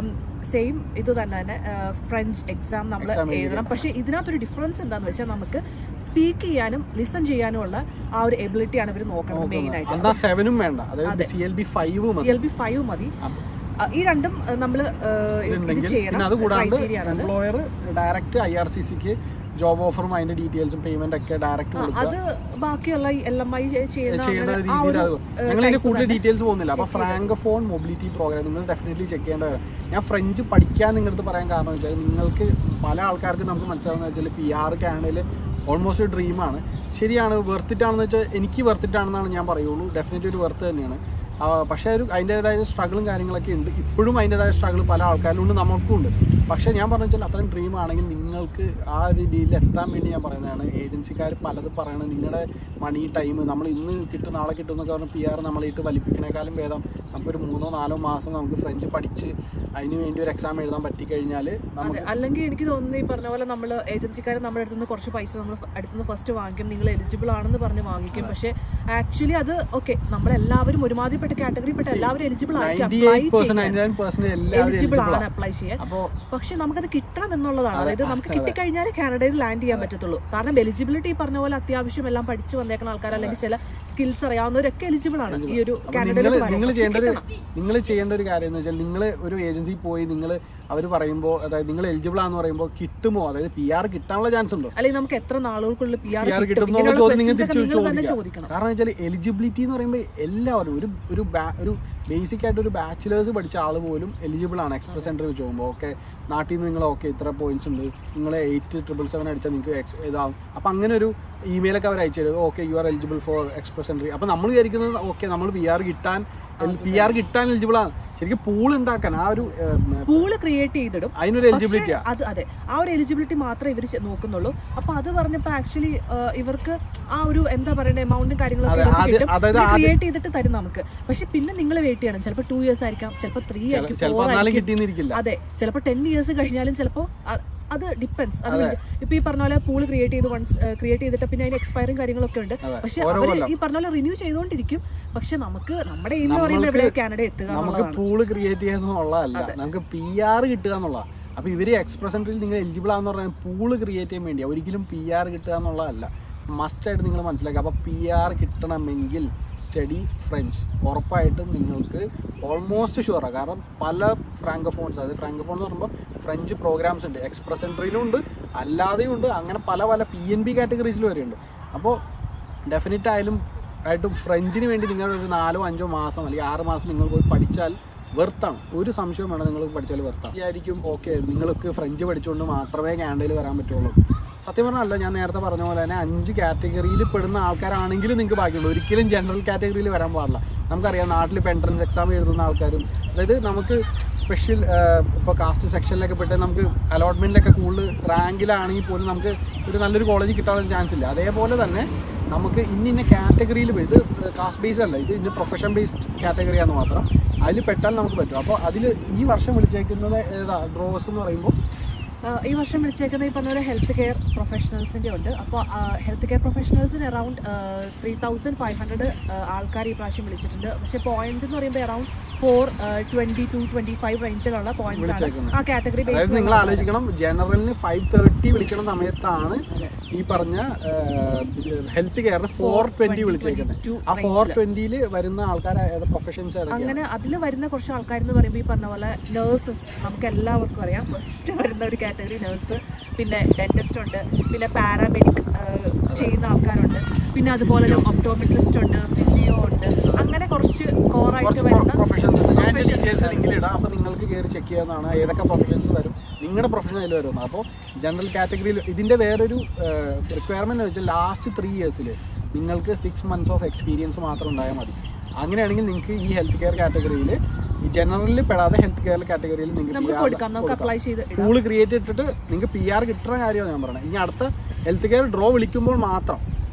[SPEAKER 5] സെയിം ഇത് തന്നെ തന്നെ ഫ്രഞ്ച് എക്സാം നമ്മൾ
[SPEAKER 1] Exam എഴുതി.
[SPEAKER 5] എഴുതണം പക്ഷേ ഇതിനകത്തൊരു ഡിഫറൻസ് എന്താന്ന് വെച്ചാൽ നമുക്ക് സ്പീക്ക് ചെയ്യാനും ലിസൺ ചെയ്യാനും ഉള്ള ആ ഒരു എബിലിറ്റിയാണ് ഇവർ നോക്കുന്നത് മെയിൻ ആയിട്ട്
[SPEAKER 1] എന്താ സെവനും വേണ്ട അതായത്
[SPEAKER 5] അതെ.
[SPEAKER 1] C L B five
[SPEAKER 5] C
[SPEAKER 1] മതി
[SPEAKER 5] എൽ ബി ഫൈവ് മതി
[SPEAKER 1] അപ്പൊ
[SPEAKER 5] ആ, ഈ രണ്ടും നമ്മൾ ഇത്
[SPEAKER 1] ഉണ്ടെങ്കിൽ
[SPEAKER 5] ചെയ്യണം
[SPEAKER 1] പിന്നെ അത് കൂടാണ്ട്
[SPEAKER 5] criteria ആണത്.
[SPEAKER 1] Employer direct I R C സിക്ക് ജോബ് ഓഫറും അതിന്റെ ഡീറ്റെയിൽസും പേയ്മെന്റ് ഒക്കെ ഡയറക്റ്റ്
[SPEAKER 5] ആ,
[SPEAKER 1] കൊടുക്കുക
[SPEAKER 5] അത് ബാക്കിയുള്ള ഈ എൽ എം ഐ ചെയ്യുന്ന
[SPEAKER 1] ചെയ്യുന്ന
[SPEAKER 5] അങ്ങനെ ആ
[SPEAKER 1] രീതിയിൽ
[SPEAKER 5] ഒരു,
[SPEAKER 1] അത്
[SPEAKER 5] ഏഹ്,
[SPEAKER 1] ഞങ്ങൾ ഇതിന്റെ
[SPEAKER 5] type
[SPEAKER 1] കൂടുതൽ
[SPEAKER 5] തന്നെ
[SPEAKER 1] ഡീറ്റെയിൽസ് പോകുന്നില്ല അപ്പൊ
[SPEAKER 5] check ചെയ്ത്.
[SPEAKER 1] ഫ്രാങ്കഫോൺ മൊബിലിറ്റി പ്രോഗ്രാം നിങ്ങൾ ഡെഫിനറ്റ്ലി ചെക്ക് ചെയ്യേണ്ടത് ഞാൻ ഫ്രഞ്ച് പഠിക്കാൻ നിങ്ങളടുത്ത് പറയാൻ കാരണം വെച്ചാൽ നിങ്ങൾക്ക് പല ആൾക്കാർക്ക് നമുക്ക് മനസ്സിലാവുന്ന വെച്ചാൽ പി ആർ കാനഡയിൽ ഓൾമോസ്റ്റ് ഒരു ഡ്രീമാണ് ശരിയാണ് വെർത്തിട്ടാണെന്ന് വെച്ചാൽ എനിക്ക് വെർത്തിട്ടാണെന്നാണ് ഞാൻ പറയുള്ളൂ ഡെഫിനറ്റ്ലി ഒരു വെർത്ത് തന്നെയാണ് ആ, പക്ഷേ ഒരു അതിൻ്റേതായ സ്ട്രഗിളും കാര്യങ്ങളൊക്കെ ഉണ്ട് ഇപ്പോഴും അതിൻ്റേതായ സ്ട്രഗിൾ പല ആൾക്കാരിലും ഉണ്ട് നമുക്കും ഉണ്ട് പക്ഷേ ഞാൻ പറഞ്ഞു വെച്ചാൽ അത്രയും ഡ്രീം ആണെങ്കിൽ നിങ്ങൾക്ക് ആ ഒരു രീതിയിൽ എത്താൻ വേണ്ടി ഞാൻ പറയുന്നതാണ് ഏജൻസിക്കാർ പലതും പറയണത് നിങ്ങളുടെ മണി ടൈം നമ്മൾ ഇന്ന് കിട്ടും നാളെ കിട്ടും എന്നൊക്കെ പറഞ്ഞ് പി ആർ നമ്മളിട്ട് വലിപ്പിക്കണേക്കാളും ഭേദം നമുക്കൊരു മൂന്നോ നാലോ മാസം നമുക്ക് ഫ്രഞ്ച് പഠിച്ച് അതിന് വേണ്ടി ഒരു എക്സാം എഴുതാൻ പറ്റിക്കഴിഞ്ഞാൽ
[SPEAKER 5] അതെ
[SPEAKER 1] നമുക്ക്
[SPEAKER 5] അല്ലെങ്കിൽ എനിക്ക് തോന്നുന്നു ഈ പറഞ്ഞ പോലെ നമ്മൾ ഏജൻസിക്കാർ നമ്മുടെ അടുത്ത് നിന്ന് കുറച്ച് പൈസ നമ്മൾ അടുത്തുനിന്ന് ഫസ്റ്റ് വാങ്ങിക്കും നിങ്ങൾ എലിജിബിൾ ആണെന്ന് പറഞ്ഞ് വാങ്ങിക്കും പക്ഷേ ആക്ച്വലി അത് ഓക്കെ നമ്മളെല്ലാവരും ഒരുമാതിരിപ്പെട്ട കാറ്റഗറിപ്പെട്ട എല്ലാവരും എലിജിബിൾ ആയിരിക്കും
[SPEAKER 1] ninety
[SPEAKER 5] apply
[SPEAKER 1] eight percent ninety nine percent എല്ലാവരും
[SPEAKER 5] എലിജിബിൾ
[SPEAKER 1] eligible
[SPEAKER 5] ആണ്
[SPEAKER 1] ആണ്.
[SPEAKER 5] അപ്ലൈ ചെയ്യാൻ
[SPEAKER 1] അപ്പോൾ
[SPEAKER 5] പക്ഷെ നമുക്കത് കിട്ടണം എന്നുള്ളതാണ്
[SPEAKER 1] അതെ,
[SPEAKER 5] അതായത് നമുക്ക്
[SPEAKER 1] അതെ.
[SPEAKER 5] കിട്ടിക്കഴിഞ്ഞാൽ കാനഡയിൽ ലാൻഡ് ചെയ്യാൻ പറ്റത്തുള്ളൂ കാരണം എലിജിബിലിറ്റി പറഞ്ഞ പോലെ അത്യാവശ്യം എല്ലാം പഠിച്ചു വന്നേക്കുന്ന ആൾക്കാർ അല്ലെങ്കിൽ ചില സ്കിൽസ് അറിയാവുന്നവരൊക്കെ എലിജിബിൾ ആണ് ഈ ഒരു
[SPEAKER 1] നിങ്ങൾ
[SPEAKER 5] കാനഡയിലോട്ട് വരാൻ.
[SPEAKER 1] നിങ്ങൾ
[SPEAKER 5] പക്ഷേ
[SPEAKER 1] ചെയ്യേണ്ട ഒരു
[SPEAKER 5] കിട്ടണം.
[SPEAKER 1] നിങ്ങൾ ചെയ്യേണ്ട ഒരു കാര്യം എന്ന് വെച്ചാൽ നിങ്ങൾ ഒരു ഏജൻസി പോയി നിങ്ങൾ അവർ പറയുമ്പോൾ അതായത് നിങ്ങൾ എലിജിബിൾ ആണെന്ന് പറയുമ്പോൾ കിട്ടുമോ അതായത് പി ആർ കിട്ടാനുള്ള ചാൻസ് ഉണ്ടോ
[SPEAKER 5] അല്ലെങ്കിൽ നമുക്ക് എത്ര നാളുകൾക്കുള്ളിൽ പി ആർ
[SPEAKER 1] പി ആർ
[SPEAKER 5] കിട്ടും
[SPEAKER 1] കിട്ടുന്ന
[SPEAKER 5] ഇങ്ങനെയുള്ള
[SPEAKER 1] ചോദ്യം നിങ്ങൾ
[SPEAKER 5] questions ഒക്കെ
[SPEAKER 1] തിരിച്ചു
[SPEAKER 5] നിങ്ങൾ തന്നെ
[SPEAKER 1] ചോദിക്കുക
[SPEAKER 5] ചോദിക്കണം
[SPEAKER 1] കാരണം വെച്ചാൽ എലിജിബിലിറ്റി എന്ന് പറയുമ്പോൾ എല്ലാവരും ഒരു ഒരു ബാ- ഒരു ബേസിക് ആയിട്ട് ഒരു ബാച്ചിലേഴ്സ് പഠിച്ച ആൾ പോലും എലിജിബിൾ ആണ് എക്സ്പ്രസ് സെൻറ്റർ വെച്ച് പോകുമ്പോൾ ഓക്കെ നാട്ടിൽ നിന്ന് നിങ്ങൾ ഓക്കെ ഇത്ര പോയിന്റ്സ് ഉണ്ട് നിങ്ങൾ എയ്റ്റ് ട്രിപ്പിൾ സെവൻ അടിച്ചാൽ നിങ്ങൾക്ക് എക്സ് ഇതാവും അപ്പം അങ്ങനെ ഒരു ഇമെയിലൊക്കെ അവർ അയച്ചു തരും okay you are eligible for express entry അപ്പം നമ്മൾ വിചാരിക്കുന്നത് ഓക്കെ നമ്മൾ പി ആർ കിട്ടാൻ പി ആർ കിട്ടാൻ എലിജിബിൾ ആണ് ശരിക്കും പൂൾ ഉണ്ടാക്കാൻ ആ ഒരു
[SPEAKER 5] പൂള് ക്രിയേറ്റ് ചെയ്തിടും
[SPEAKER 1] അതിനൊരു എലിജിബിലിറ്റി
[SPEAKER 5] പക്ഷേ അത് അതെ ആ ഒരു എലിജിബിലിറ്റി മാത്രമേ ഇവർ നോക്കുന്നുള്ളൂ അപ്പൊ അത് പറഞ്ഞപ്പോ ആക്ച്വലി ഇവർക്ക് ആ ഒരു എന്താ പറയുക എമൗണ്ടും
[SPEAKER 1] അതെ,
[SPEAKER 5] കാര്യങ്ങളൊക്കെ
[SPEAKER 1] അത് അതായത് ആദ്യം-
[SPEAKER 5] ക്രിയേറ്റ് ചെയ്തിട്ട് തരും നമുക്ക് പക്ഷെ പിന്നെ നിങ്ങൾ വെയിറ്റ് ചെയ്യണം ചിലപ്പോൾ ടു ഇയേഴ്സ് ആയിരിക്കാം ചിലപ്പോൾ ത്രീ ആയിരിക്കും
[SPEAKER 1] ചിലപ്പോൾ
[SPEAKER 5] four
[SPEAKER 1] എന്നാലും
[SPEAKER 5] ആയിരിക്കും
[SPEAKER 1] കിട്ടിയെന്നിരിക്കില്ല
[SPEAKER 5] അതെ ചിലപ്പോൾ ടെൻ ഇയേഴ്സ് കഴിഞ്ഞാലും ചിലപ്പോൾ അത് ഡിപ്പെൻസ് അത് ഇപ്പൊ ഈ പറഞ്ഞ പോലെ പൂൾ ക്രിയേറ്റ് ചെയ്ത് വൺസ് ക്രിയേറ്റ് ചെയ്തിട്ട് പിന്നെ അതിന് എക്സ്പയറും കാര്യങ്ങളൊക്കെ ഉണ്ട്
[SPEAKER 1] അതെ.
[SPEAKER 5] പക്ഷെ
[SPEAKER 1] ഓരോ
[SPEAKER 5] അവർ
[SPEAKER 1] കൊല്ലം.
[SPEAKER 5] ഈ പറഞ്ഞ പോലെ റിന്യൂ ചെയ്തുകൊണ്ടിരിക്കും പക്ഷെ നമുക്ക് നമ്മുടെ എയിം എന്ന് പറയുമ്പോൾ
[SPEAKER 1] നമ്മൾക്ക്
[SPEAKER 5] എവിടെ കാനഡ എത്തുക
[SPEAKER 1] നമുക്ക്
[SPEAKER 5] എന്നുള്ളതാണ്
[SPEAKER 1] പൂള് ക്രിയേറ്റ് ചെയ്യുന്നുള്ളതല്ല നമുക്ക് പി ആർ കിട്ടുക എന്നുള്ള അപ്പൊ ഇവര് എക്സ്പ്രസ് എൻട്രിയിൽ നിങ്ങൾ എലിജിബിൾ ആണെന്ന് പറഞ്ഞാൽ പൂള് ക്രിയേറ്റ് ചെയ്യാൻ വേണ്ടിയാ ഒരിക്കലും പി ആർ കിട്ടുക എന്നുള്ളതല്ല മസ്റ്റ് ആയിട്ട് നിങ്ങൾ മനസ്സിലാക്കുക അപ്പോൾ പി ആർ കിട്ടണമെങ്കിൽ സ്റ്റഡി ഫ്രഞ്ച് ഉറപ്പായിട്ടും നിങ്ങൾക്ക് ഓൾമോസ്റ്റ് ഷുവറാണ് കാരണം പല ഫ്രാങ്കോഫോൺസ് അതായത് ഫ്രാങ്കോഫോൺ എന്ന് പറയുമ്പോൾ ഫ്രഞ്ച് പ്രോഗ്രാംസ് ഉണ്ട് എക്സ്പ്രസ് എൻട്രിയിലും ഉണ്ട് അല്ലാതെയും ഉണ്ട് അങ്ങനെ പല പല പി എൻ ബി കാറ്റഗറീസിൽ വരെ ഉണ്ട് അപ്പോൾ ഡെഫിനറ്റ് ആയാലും ആയിട്ടും ഫ്രഞ്ചിന് വേണ്ടി നിങ്ങൾ ഒരു നാലോ അഞ്ചോ മാസം അല്ലെങ്കിൽ ആറ് മാസം നിങ്ങൾ പോയി പഠിച്ചാൽ വെർത്താണ് ഒരു സംശയവും വേണം നിങ്ങൾ പഠിച്ചാൽ വെർത്താണ് വിചാരിക്കും ഓക്കെ നിങ്ങൾക്ക് ഫ്രഞ്ച് പഠിച്ചുകൊണ്ട് മാത്രമേ കാനഡയിൽ വരാൻ പറ്റുള്ളൂ സത്യം പറഞ്ഞല്ല ഞാൻ നേരത്തെ പറഞ്ഞ പോലെ തന്നെ അഞ്ച് കാറ്റഗറിയിൽ പെടുന്ന ആൾക്കാരാണെങ്കിലും നിങ്ങൾക്ക് ബാക്കിയുള്ളൂ ഒരിക്കലും ജനറൽ കാറ്റഗറിയിൽ വരാൻ പാടില്ല നമുക്കറിയാം നാട്ടിൽ ഇപ്പോൾ എൻട്രൻസ് എക്സാം എഴുതുന്ന ആൾക്കാരും അതായത് നമുക്ക് സ്പെഷ്യൽ ഇപ്പോൾ കാസ്റ്റ് സെക്ഷനിലൊക്കെ പെട്ട് നമുക്ക് അലോട്ട്മെൻറ്റിലൊക്കെ കൂടുതൽ റാങ്കിലാണെങ്കിൽ പോലും നമുക്ക് ഒരു നല്ലൊരു കോളേജ് കിട്ടാനുള്ള ചാൻസ് ഇല്ല അതേപോലെ തന്നെ നമുക്ക് ഇന്ന ഇന്ന കാറ്റഗറിയിൽ ഇത് കാസ്റ്റ് ബേസ്ഡ് അല്ല ഇത് ഇന്ന് പ്രൊഫഷൻ ബേസ്ഡ് കാറ്റഗറിയാന്ന് മാത്രം അതിൽ പെട്ടാൽ നമുക്ക് പറ്റും അപ്പോൾ അതിൽ ഈ വർഷം വിളിച്ചേക്കുന്നത് ഏതാ ഡ്രോസ് എന്ന് പറയുമ്പോൾ
[SPEAKER 5] ആഹ് ഈ വർഷം വിളിച്ചേക്കുന്ന ഈ പറഞ്ഞ പോലെ ഹെൽത്ത് കെയർ പ്രൊഫഷണൽസിൻ്റെ ഉണ്ട് അപ്പോൾ ഹെൽത്ത് കെയർ പ്രൊഫഷണൽസിന് around three thousand five hundred ആൾക്കാർ ഈ പ്രാവശ്യം വിളിച്ചിട്ടുണ്ട് പക്ഷേ പോയിന്റ് എന്ന് പറയുമ്പോൾ around four twenty two twenty five റേഞ്ചിലുള്ള പോയിന്റ്സ് ആണ്
[SPEAKER 1] വിളിച്ചേക്കുന്നത്.
[SPEAKER 5] ആ കാറ്റഗറി
[SPEAKER 1] അതായത് നിങ്ങൾ ആലോചിക്കണം ജനറലിന് ഫൈവ് തേർട്ടി വിളിക്കുന്ന സമയത്താണ് ഈ പറഞ്ഞ ഹെൽത്ത് കെയറിന് ഫോർ ട്വന്റി വിളിച്ചേക്കുന്നത് ആ ഫോർ ട്വന്റിയിൽ വരുന്ന ആൾക്കാർ പ്രൊഫഷൻസ് ഏതൊക്കെയാണ്
[SPEAKER 5] അങ്ങനെ അതിൽ വരുന്ന കുറച്ച് ആൾക്കാരെന്ന് പറയുമ്പോൾ ഈ പറഞ്ഞ പോലെ നേഴ്സസ് നമുക്ക് എല്ലാവർക്കും അറിയാം ഫസ്റ്റ് വരുന്ന ഒരു കാറ്റഗറി നേഴ്സ് പിന്നെ ഡെന്റിസ്റ്റ് ഉണ്ട് പിന്നെ പാരാമെഡിക് ചെയ്യുന്ന ആൾക്കാരുണ്ട് പിന്നെ അതുപോലെ ഒപ്റ്റോമെട്രിസ്റ്റ് ഉണ്ട് ഫിസിയോ ഉണ്ട് അങ്ങനെ കുറച്ച് കോറായിട്ട്
[SPEAKER 1] കുറച്ച്
[SPEAKER 5] വരുന്ന
[SPEAKER 1] പ്രൊഫഷൻസ് ഉണ്ട് ഞാൻ
[SPEAKER 5] professions
[SPEAKER 1] ഡീറ്റെയിൽസ്
[SPEAKER 5] ഉണ്ട്.
[SPEAKER 1] ലിങ്കിൽ ഇടാം അപ്പോൾ നിങ്ങൾക്ക് കയറി ചെക്ക് ചെയ്യാവുന്നതാണ് ഏതൊക്കെ പ്രൊഫഷൻസ് വരും നിങ്ങളുടെ പ്രൊഫഷൻ അതിൽ വരുന്നത് അപ്പോൾ ജനറൽ കാറ്റഗറിയിൽ ഇതിൻ്റെ വേറൊരു റിക്വയർമെൻറ്റ് വെച്ചാൽ ലാസ്റ്റ് ത്രീ ഇയേഴ്സിൽ നിങ്ങൾക്ക് സിക്സ് മന്ത്സ് ഓഫ് എക്സ്പീരിയൻസ് മാത്രം ഉണ്ടായാൽ മതി അങ്ങനെയാണെങ്കിൽ നിങ്ങൾക്ക് ഈ ഹെൽത്ത് കെയർ കാറ്റഗറിയിൽ ഈ ജനറലിൽ പെടാതെ ഹെൽത്ത് കെയർ കാറ്റഗറിയിൽ
[SPEAKER 5] നമുക്ക്
[SPEAKER 1] നിങ്ങൾക്ക്
[SPEAKER 5] കൊടുക്കാം നമുക്ക് അപ്ലൈ ചെയ്ത് ഇടാം
[SPEAKER 1] പൂള് ക്രിയേറ്റ് ഇട്ടിട്ട് നിങ്ങൾക്ക് പി ആർ കിട്ടുന്ന കാര്യമാണ് ഞാൻ പറയുന്നത് ഇനി അടുത്ത ഹെൽത്ത് കെയർ ഡ്രോ വിളിക്കുമ്പോൾ മാത്രം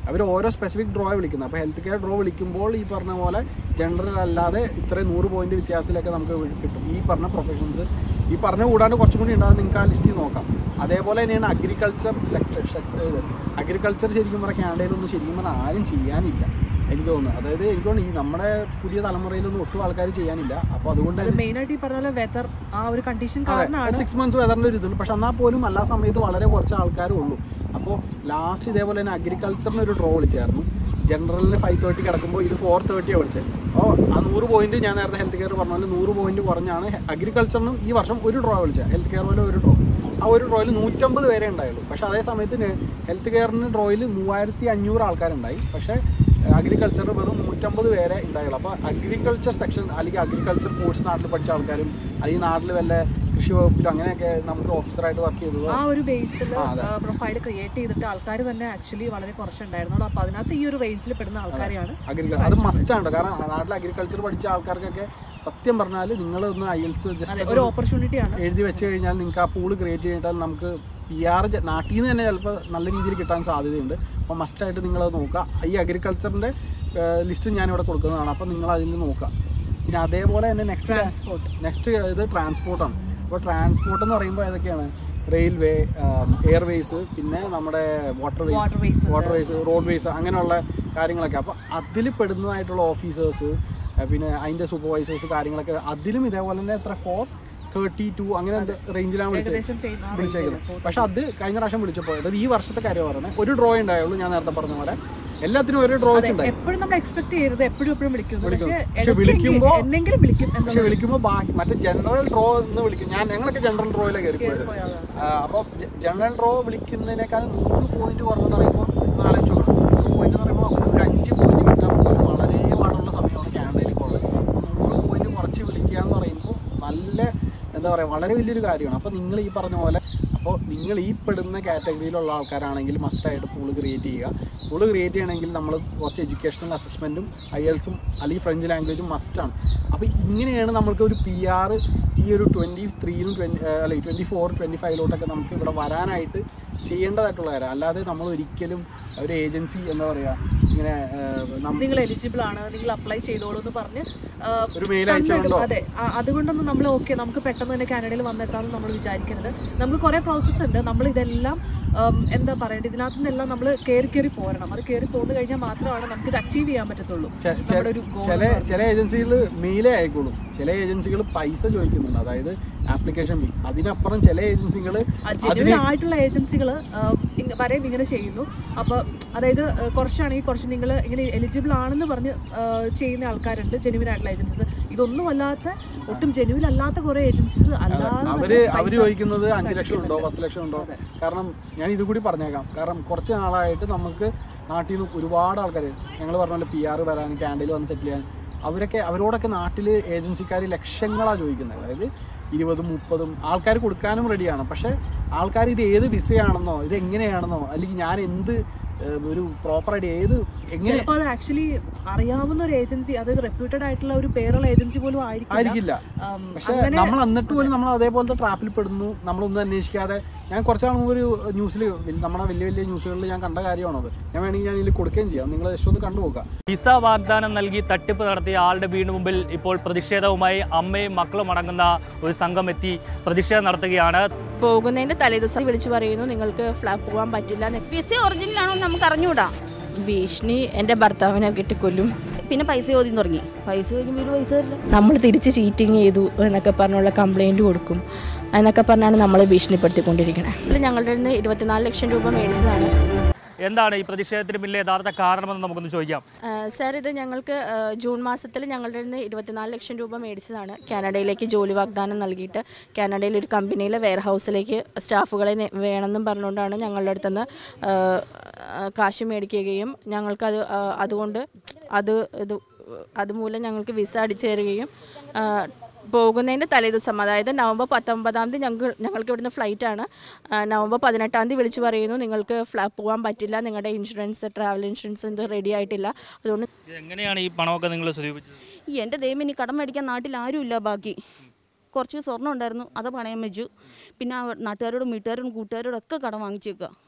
[SPEAKER 1] അവർ ഓരോ സ്പെസിഫിക് ഡ്രോ വിളിക്കുന്നത് അപ്പോൾ ഹെൽത്ത് കെയർ ഡ്രോ വിളിക്കുമ്പോൾ ഈ പറഞ്ഞ പോലെ ജനറൽ അല്ലാതെ ഇത്രയും നൂറ് പോയിന്റ് വ്യത്യാസത്തിലൊക്കെ നമുക്ക് കിട്ടും ഈ പറഞ്ഞ പ്രൊഫഷൻസ് ഈ പറഞ്ഞ കൂടാണ്ട് കുറച്ചും കൂടി ഉണ്ടാകും നിങ്ങൾക്ക് ആ ലിസ്റ്റിൽ നോക്കാം അതേപോലെ തന്നെയാണ് അഗ്രികൾച്ചർ സെക്ടർ ഇത് അഗ്രികൾച്ചർ ശരിക്കും പറഞ്ഞാൽ കാനഡയിലൊന്നും ശരിക്കും പറഞ്ഞാൽ ആരും ചെയ്യാനില്ല എനിക്ക് തോന്നുന്നു അതായത് എനിക്ക് തോന്നുന്നു ഈ നമ്മുടെ പുതിയ തലമുറയിലൊന്നും ഒട്ടും ആൾക്കാർ ചെയ്യാനില്ല അപ്പോൾ അതുകൊണ്ട്
[SPEAKER 5] അത് മെയിൻ ആയിട്ട് ഈ പറഞ്ഞ പോലെ വെതർ ആ ഒരു കണ്ടീഷൻ കാരണമാണ്
[SPEAKER 1] സിക്സ് മന്ത്സ് വെതറിൻ്റെ ഒരു ഇതുണ്ട് പക്ഷെ എന്നാൽ പോലും എല്ലാ സമയത്ത് വളരെ കുറച്ച് ആൾക്കാരേ ഉള്ളൂ അപ്പോൾ ലാസ്റ്റ് ഇതേപോലെ തന്നെ അഗ്രികൾച്ചറിന് ഒരു ഡ്രോ വിളിച്ചായിരുന്നു ജനറലിന് ഫൈവ് തേർട്ടി കിടക്കുമ്പോൾ ഇത് ഫോർ തേർട്ടിയാണ് വിളിച്ചത് അപ്പോൾ ആ നൂറ് പോയിന്റ് ഞാൻ നേരത്തെ ഹെൽത്ത് കെയർ പറഞ്ഞ പോലെ നൂറ് പോയിന്റ് കുറഞ്ഞാണ് അഗ്രികൾച്ചറിനും ഈ വർഷം ഒരു ഡ്രോ വിളിച്ചത് ഹെൽത്ത് കെയർ പോലെ ഒരു ഡ്രോ ആ ഒരു ഡ്രോയിൽ നൂറ്റമ്പത് പേരെ ഉണ്ടായുള്ളൂ പക്ഷേ അതേ സമയത്ത് ഹെൽത്ത് കെയറിന് ഡ്രോയിൽ മൂവായിരത്തി അഞ്ഞൂറ് ആൾക്കാരുണ്ടായി പക്ഷേ അഗ്രികൾച്ചർ വെറും നൂറ്റമ്പത് പേരെ ഉണ്ടായുള്ളൂ അപ്പോൾ അഗ്രികൾച്ചർ സെക്ഷൻ അല്ലെങ്കിൽ അഗ്രികൾച്ചർ കോഴ്സ് നാട്ടിൽ പഠിച്ച ആൾക്കാരും അല്ലെങ്കിൽ നാട്ടിൽ വല്ല കൃഷി വകുപ്പിലും അങ്ങനെയൊക്കെ നമുക്ക് ഓഫീസറായിട്ട് വർക്ക് ചെയ്തതോ
[SPEAKER 5] ആ ഒരു ബേസിൽ
[SPEAKER 1] ആ, അതെ.
[SPEAKER 5] പ്രൊഫൈൽ ക്രിയേറ്റ് ചെയ്തിട്ട് ആൾക്കാർ തന്നെ ആക്ച്വലി വളരെ കുറച്ചുണ്ടായിരുന്നുള്ളൂ അപ്പോൾ അതിനകത്ത് ഈ ഒരു റേഞ്ചിൽ പെടുന്ന ആൾക്കാരെയാണ്
[SPEAKER 1] അഗ്രികൾച്ചർ അത് മസ്റ്റാണ് കാരണം നാട്ടിൽ അഗ്രികൾച്ചർ പഠിച്ച ആൾക്കാർക്കൊക്കെ സത്യം പറഞ്ഞാൽ നിങ്ങളൊന്ന് ഐൽസ്
[SPEAKER 5] അതെ
[SPEAKER 1] ജസ്റ്റ്
[SPEAKER 5] ഒരു ഓപ്പർച്യൂണിറ്റി ആണ്
[SPEAKER 1] എഴുതി വെച്ച് കഴിഞ്ഞാൽ നിങ്ങൾക്ക് ആ പൂള് ക്രിയേറ്റ് ചെയ്തിട്ടാൽ നമുക്ക് പി ആർ നാട്ടിൽ നിന്ന് തന്നെ ചിലപ്പോൾ നല്ല രീതിയിൽ കിട്ടാൻ സാധ്യതയുണ്ട് അപ്പോൾ മസ്റ്റായിട്ട് നിങ്ങളത് നോക്കുക ഈ അഗ്രികൾച്ചറിൻ്റെ ലിസ്റ്റ് ഞാനിവിടെ കൊടുക്കുന്നതാണ് അപ്പോൾ നിങ്ങൾ അതിൽ നോക്കുക പിന്നെ അതേപോലെ തന്നെ നെക്സ്റ്റ്
[SPEAKER 5] ട്രാൻസ്പോർട്ട്
[SPEAKER 1] നെക്സ്റ്റ് ഇത് ട്രാൻസ്പോർട്ടാണ് അപ്പോൾ ട്രാൻസ്പോർട്ട് എന്ന് പറയുമ്പോൾ ഏതൊക്കെയാണ് റെയിൽവേ എയർവേസ് പിന്നെ നമ്മുടെ waterways
[SPEAKER 5] waterways
[SPEAKER 1] waterways roadways അങ്ങനെയുള്ള കാര്യങ്ങളൊക്കെ അപ്പോൾ അതിൽ പെടുന്നതായിട്ടുള്ള ഓഫീസേഴ്സ് പിന്നെ അതിൻ്റെ സൂപ്പർവൈസേഴ്സ് കാര്യങ്ങളൊക്കെ അതിലും ഇതേപോലെ തന്നെ എത്ര ഫോർ തേർട്ടി ടു അങ്ങനെ റേഞ്ചിലാണ് വിളിച്ചത്
[SPEAKER 5] ഏകദേശം സെയിം ആ range
[SPEAKER 1] വിളിച്ചേക്കുന്നത്
[SPEAKER 5] ആണ്.
[SPEAKER 1] പക്ഷെ അത് കഴിഞ്ഞ പ്രാവശ്യം വിളിച്ചപ്പോൾ അതായത് ഈ വർഷത്തെ കാര്യം പറയുന്നത് ഒരു ഡ്രോ ഉണ്ടായുള്ളൂ ഞാൻ നേരത്തെ പറഞ്ഞ പോലെ എല്ലാത്തിനും ഒരു ഡ്രോ വെച്ചുണ്ടായി
[SPEAKER 5] എപ്പോഴും നമ്മൾ എക്സ്പെക്ട് ചെയ്യരുത് എപ്പോഴും എപ്പോഴും വിളിക്കുന്നു
[SPEAKER 1] വിളിക്കും.
[SPEAKER 5] പക്ഷേ
[SPEAKER 1] പക്ഷെ
[SPEAKER 5] ഇടയ്ക്കെങ്കിലും-
[SPEAKER 1] വിളിക്കുമ്പോ-
[SPEAKER 5] എന്നെങ്കിലും വിളിക്കും
[SPEAKER 1] പക്ഷെ
[SPEAKER 5] എന്നുള്ളത്
[SPEAKER 1] വിളിക്കുമ്പോൾ ബാക്കി മറ്റേ ജനറൽ ഡ്രോ എന്ന് വിളിക്കും ഞാൻ ഞങ്ങളൊക്കെ ജനറൽ ഡ്രോയിലാണ് കയറി പോയത്
[SPEAKER 5] പോയതാണ്.
[SPEAKER 1] അപ്പോൾ ജനറൽ ഡ്രോ വിളിക്കുന്നതിനേക്കാൾ നൂറ് പോയിന്റ് കുറവെന്ന് പറയുമ്പോൾ നാലഞ്ച് നോക്കണം നൂറ് പോയിന്റ് എന്ന് പറയുമ്പോൾ ഒരു അഞ്ച് പോയിന്റ് കിട്ടാൻ പോലും വളരെ പാടുള്ള സമയമാണ് കാനഡയിൽ ഇപ്പോൾ ഉള്ളത് നൂറ് പോയിന്റ് കുറച്ച് വിളിക്കുക എന്ന് പറയുമ്പോൾ നല്ല എന്താ പറയുക വളരെ വലിയൊരു കാര്യമാണ് അപ്പോൾ നിങ്ങൾ ഈ പറഞ്ഞ പോലെ അപ്പോൾ നിങ്ങൾ ഈ പെടുന്ന കാറ്റഗറിയിലുള്ള ആൾക്കാരാണെങ്കിൽ മസ്റ്റായിട്ട് പൂള് ക്രിയേറ്റ് ചെയ്യുക പൂള് ക്രിയേറ്റ് ചെയ്യണമെങ്കിൽ നമ്മൾ കുറച്ച് എഡ്യൂക്കേഷണൽ അസസ്മെൻറ്റും ഐ എൽസും അല്ലെങ്കിൽ ഫ്രഞ്ച് ലാംഗ്വേജും മസ്റ്റാണ് അപ്പോൾ ഇങ്ങനെയാണ് നമ്മൾക്ക് ഒരു പി ആർ ഈ ഒരു ട്വൻറ്റി ത്രീനും ട്വൻറ്റി അല്ലെങ്കിൽ ട്വൻറ്റി ഫോർ ട്വൻറ്റി ഫൈവിലോട്ടൊക്കെ നമുക്ക് ഇവിടെ വരാനായിട്ട് ചെയ്യേണ്ടതായിട്ടുള്ള കാര്യം അല്ലാതെ നമ്മൾ ഒരിക്കലും ഒരു ഏജൻസി എന്താ പറയുക ഇങ്ങനെ ഏഹ്, നം-
[SPEAKER 5] നിങ്ങൾ എലിജിബിൾ ആണ് നിങ്ങൾ അപ്ലൈ ചെയ്തോളൂ എന്ന് പറഞ്ഞ് ആ,
[SPEAKER 1] ഒരു മെയിൽ
[SPEAKER 5] തന്നിടും.
[SPEAKER 1] അയച്ചുകൊണ്ടോ
[SPEAKER 5] അതെ ആ, അതുകൊണ്ടൊന്നും നമ്മൾ ഓക്കെ നമുക്ക് പെട്ടെന്ന് തന്നെ കാനഡയിൽ വന്നെത്താമെന്ന് നമ്മൾ വിചാരിക്കരുത് നമുക്ക് കുറേ പ്രോസസ്സ് ഉണ്ട് നമ്മൾ ഇതെല്ലാം ഉം, എന്താ പറയണ്ടത് ഇതിനകത്ത് നിന്നെല്ലാം നമ്മൾ കയറി കയറി പോരണം അത് കയറി പോന്നു കഴിഞ്ഞാൽ മാത്രമാണ് നമുക്ക് ഇത് അച്ചീവ് ചെയ്യാൻ പറ്റത്തുള്ളൂ
[SPEAKER 1] ചെ- ചെ-
[SPEAKER 5] നമ്മുടെ ഒരു goal
[SPEAKER 1] ചില
[SPEAKER 5] എന്ന് പറയുന്നത്.
[SPEAKER 1] ചില ഏജൻസികൾ മെയിലേ ആയിക്കോളും ചില ഏജൻസികൾ പൈസ ചോദിക്കുന്നുണ്ട് അതായത് ആപ്ലിക്കേഷൻ ഫീ അതിനപ്പുറം ചില ഏജൻസികൾ
[SPEAKER 5] ജെന്യൂൻ ആയിട്ടുള്ള ഏജൻസികൾ പറയും ഇങ്ങനെ ചെയ്യുന്നു അപ്പോൾ അതായത് ആ, കുറച്ചാണെങ്കിൽ കുറച്ച് നിങ്ങൾ ഇങ്ങനെ എലിജിബിൾ ആണെന്ന് പറഞ്ഞ് ആ, ചെയ്യുന്ന ആൾക്കാരുണ്ട് ജെന്യൂൻ ആയിട്ടുള്ള ഏജൻസീസ് ഇതൊന്നും അല്ലാത്ത ഒട്ടും ജെന്യൂൻ അല്ലാത്ത കുറേ ഏജൻസീസ് അല്ലാതെ
[SPEAKER 1] അവര്
[SPEAKER 5] തന്നെ
[SPEAKER 1] അവര്
[SPEAKER 5] പൈസ
[SPEAKER 1] ചോദിക്കുന്നത് അഞ്ച് ലക്ഷം ഉണ്ടോ പത്ത് ലക്ഷം ഉണ്ടോ കാരണം ഞാൻ ഇത് കൂടി പറഞ്ഞേക്കാം കാരണം കുറച്ച് നാളായിട്ട് നമുക്ക് നാട്ടിൽ നിന്ന് ഒരുപാട് ആൾക്കാർ ഞങ്ങൾ പറഞ്ഞ പോലെ പി ആർ വരാൻ ക്യാൻഡിൽ വന്ന് സെറ്റിൽ ചെയ്യാൻ അവരൊക്കെ അവരോടൊക്കെ നാട്ടിൽ ഏജൻസിക്കാർ ലക്ഷങ്ങളാണ് ചോദിക്കുന്നത് അതായത് ഇരുപതും മുപ്പതും ആൾക്കാർ കൊടുക്കാനും റെഡിയാണ് പക്ഷേ ആൾക്കാർ ഇത് ഏത് വിസയാണെന്നോ ഇത് എങ്ങനെയാണെന്നോ അല്ലെങ്കിൽ ഞാൻ എന്ത് ഏഹ്, ഒരു പ്രോപ്പറായിട്ട് ഏത് എങ്ങനെ
[SPEAKER 5] ചിലപ്പോൾ അത് ആക്ച്വലി അറിയാവുന്ന ഒരു ഏജൻസി അതായത് റെപ്യൂട്ടഡ് ആയിട്ടുള്ള ഒരു പേരുള്ള ഏജൻസി പോലും ആയിരിക്കില്ല
[SPEAKER 1] ആയിരിക്കില്ല
[SPEAKER 5] ഉം,
[SPEAKER 1] പക്ഷെ
[SPEAKER 5] അങ്ങനെ
[SPEAKER 1] നമ്മൾ എന്നിട്ട് പോലും നമ്മൾ അതേപോലത്തെ ട്രാപ്പിൽ പെടുന്നു നമ്മളൊന്നും അന്വേഷിക്കാതെ ഞാൻ കുറച്ച് നാൾ മുമ്പ് ഒരു ന്യൂസിൽ നമ്മുടെ വലിയ വലിയ ന്യൂസുകളിൽ ഞാൻ കണ്ട കാര്യമാണത് ഞാൻ വേണമെങ്കിൽ ഞാൻ ഇതിൽ കൊടുക്കുകയും ചെയ്യാം നിങ്ങൾ ജസ്റ്റ് ഒന്ന് കണ്ടു നോക്കാം
[SPEAKER 2] വിസ വാഗ്ദാനം നൽകി തട്ടിപ്പ് നടത്തിയ ആളുടെ വീടിന് മുമ്പിൽ ഇപ്പോൾ പ്രതിഷേധവുമായി അമ്മയും മക്കളും അടങ്ങുന്ന ഒരു സംഘം എത്തി പ്രതിഷേധം നടത്തുകയാണ്
[SPEAKER 3] പോകുന്നതിൻ്റെ തലേദിവസം വിളിച്ചു പറയുന്നു നിങ്ങൾക്ക് ഫ്ലാ പോകാൻ പറ്റില്ല എന്ന്.
[SPEAKER 4] വിസ ഒറിജിനൽ ആണോ നമുക്ക് അറിഞ്ഞൂടാ
[SPEAKER 3] ഭീഷണി എൻ്റെ ഭർത്താവിനെ കിട്ടിക്കൊല്ലും
[SPEAKER 4] പിന്നെ പൈസ ചോദ്യം തുടങ്ങി പൈസ ചോദിക്കുമ്പോൾ ഇവര് പൈസ തരില്ല
[SPEAKER 3] നമ്മൾ തിരിച്ച് ചീറ്റിങ് ചെയ്തു എന്നൊക്കെ പറഞ്ഞുള്ള കംപ്ലൈൻറ്റ് കൊടുക്കും എന്നൊക്കെ പറഞ്ഞാണ് നമ്മളെ ഭീഷണിപ്പെടുത്തിക്കൊണ്ടിരിക്കുന്നത് ഇതിൽ ഞങ്ങളുടെ നിന്ന് ഇരുപത്തിനാല് ലക്ഷം രൂപ മേടിച്ചതാണ്
[SPEAKER 2] എന്താണ് ഈ പ്രതിഷേധത്തിന് പിന്നിലെ യഥാർത്ഥ കാരണമെന്ന് നമുക്കൊന്ന് ചോദിക്കാം
[SPEAKER 3] സാർ ഇത് ഞങ്ങൾക്ക് ആ, ജൂൺ മാസത്തിൽ ഞങ്ങളുടെ നിന്ന് ഇരുപത്തിനാല് ലക്ഷം രൂപ മേടിച്ചതാണ് കാനഡയിലേക്ക് ജോലി വാഗ്ദാനം നൽകിയിട്ട് കാനഡയിൽ ഒരു കമ്പനിയിലെ വെയർ ഹൗസിലേക്ക് സ്റ്റാഫുകളെ നെ- വേണമെന്നും പറഞ്ഞുകൊണ്ടാണ് ഞങ്ങളുടെ അടുത്തുനിന്ന് ആ, ആ, കാശ് മേടിക്കുകയും ഞങ്ങൾക്കത് ആ, അതുകൊണ്ട് അത് ഇത് അതുമൂലം ഞങ്ങൾക്ക് വിസ അടിച്ചു തരികയും ആ, പോകുന്നതിൻ്റെ തലേദിവസം അതായത് നവംബർ പത്തൊമ്പതാം തീയതി ഞങ്ങൾ ഞങ്ങൾക്ക് ഇവിടുന്ന് ഫ്ലൈറ്റാണ് നവംബർ പതിനെട്ടാം തീയതി വിളിച്ച് പറയുന്നു നിങ്ങൾക്ക് ഫ്ലാ പോകാൻ പറ്റില്ല നിങ്ങളുടെ ഇൻഷുറൻസ് ട്രാവൽ ഇൻഷുറൻസ് എന്ത് റെഡി ആയിട്ടില്ല അതുകൊണ്ട്
[SPEAKER 2] എങ്ങനെയാണ് ഈ പണമൊക്കെ നിങ്ങൾ സ്വരൂപിച്ചത്
[SPEAKER 4] ഈ എൻ്റെ ദൈവം ഇനി കടം മേടിക്കാൻ നാട്ടിൽ ആരുമില്ല ബാക്കി കുറച്ച് സ്വർണ്ണം ഉണ്ടായിരുന്നു അത് പണയം വെച്ചു പിന്നെ ആ നാട്ടുകാരോടും വീട്ടുകാരോടും കൂട്ടുകാരോടും ഒക്കെ കടം വാങ്ങിച്ചേക്കുക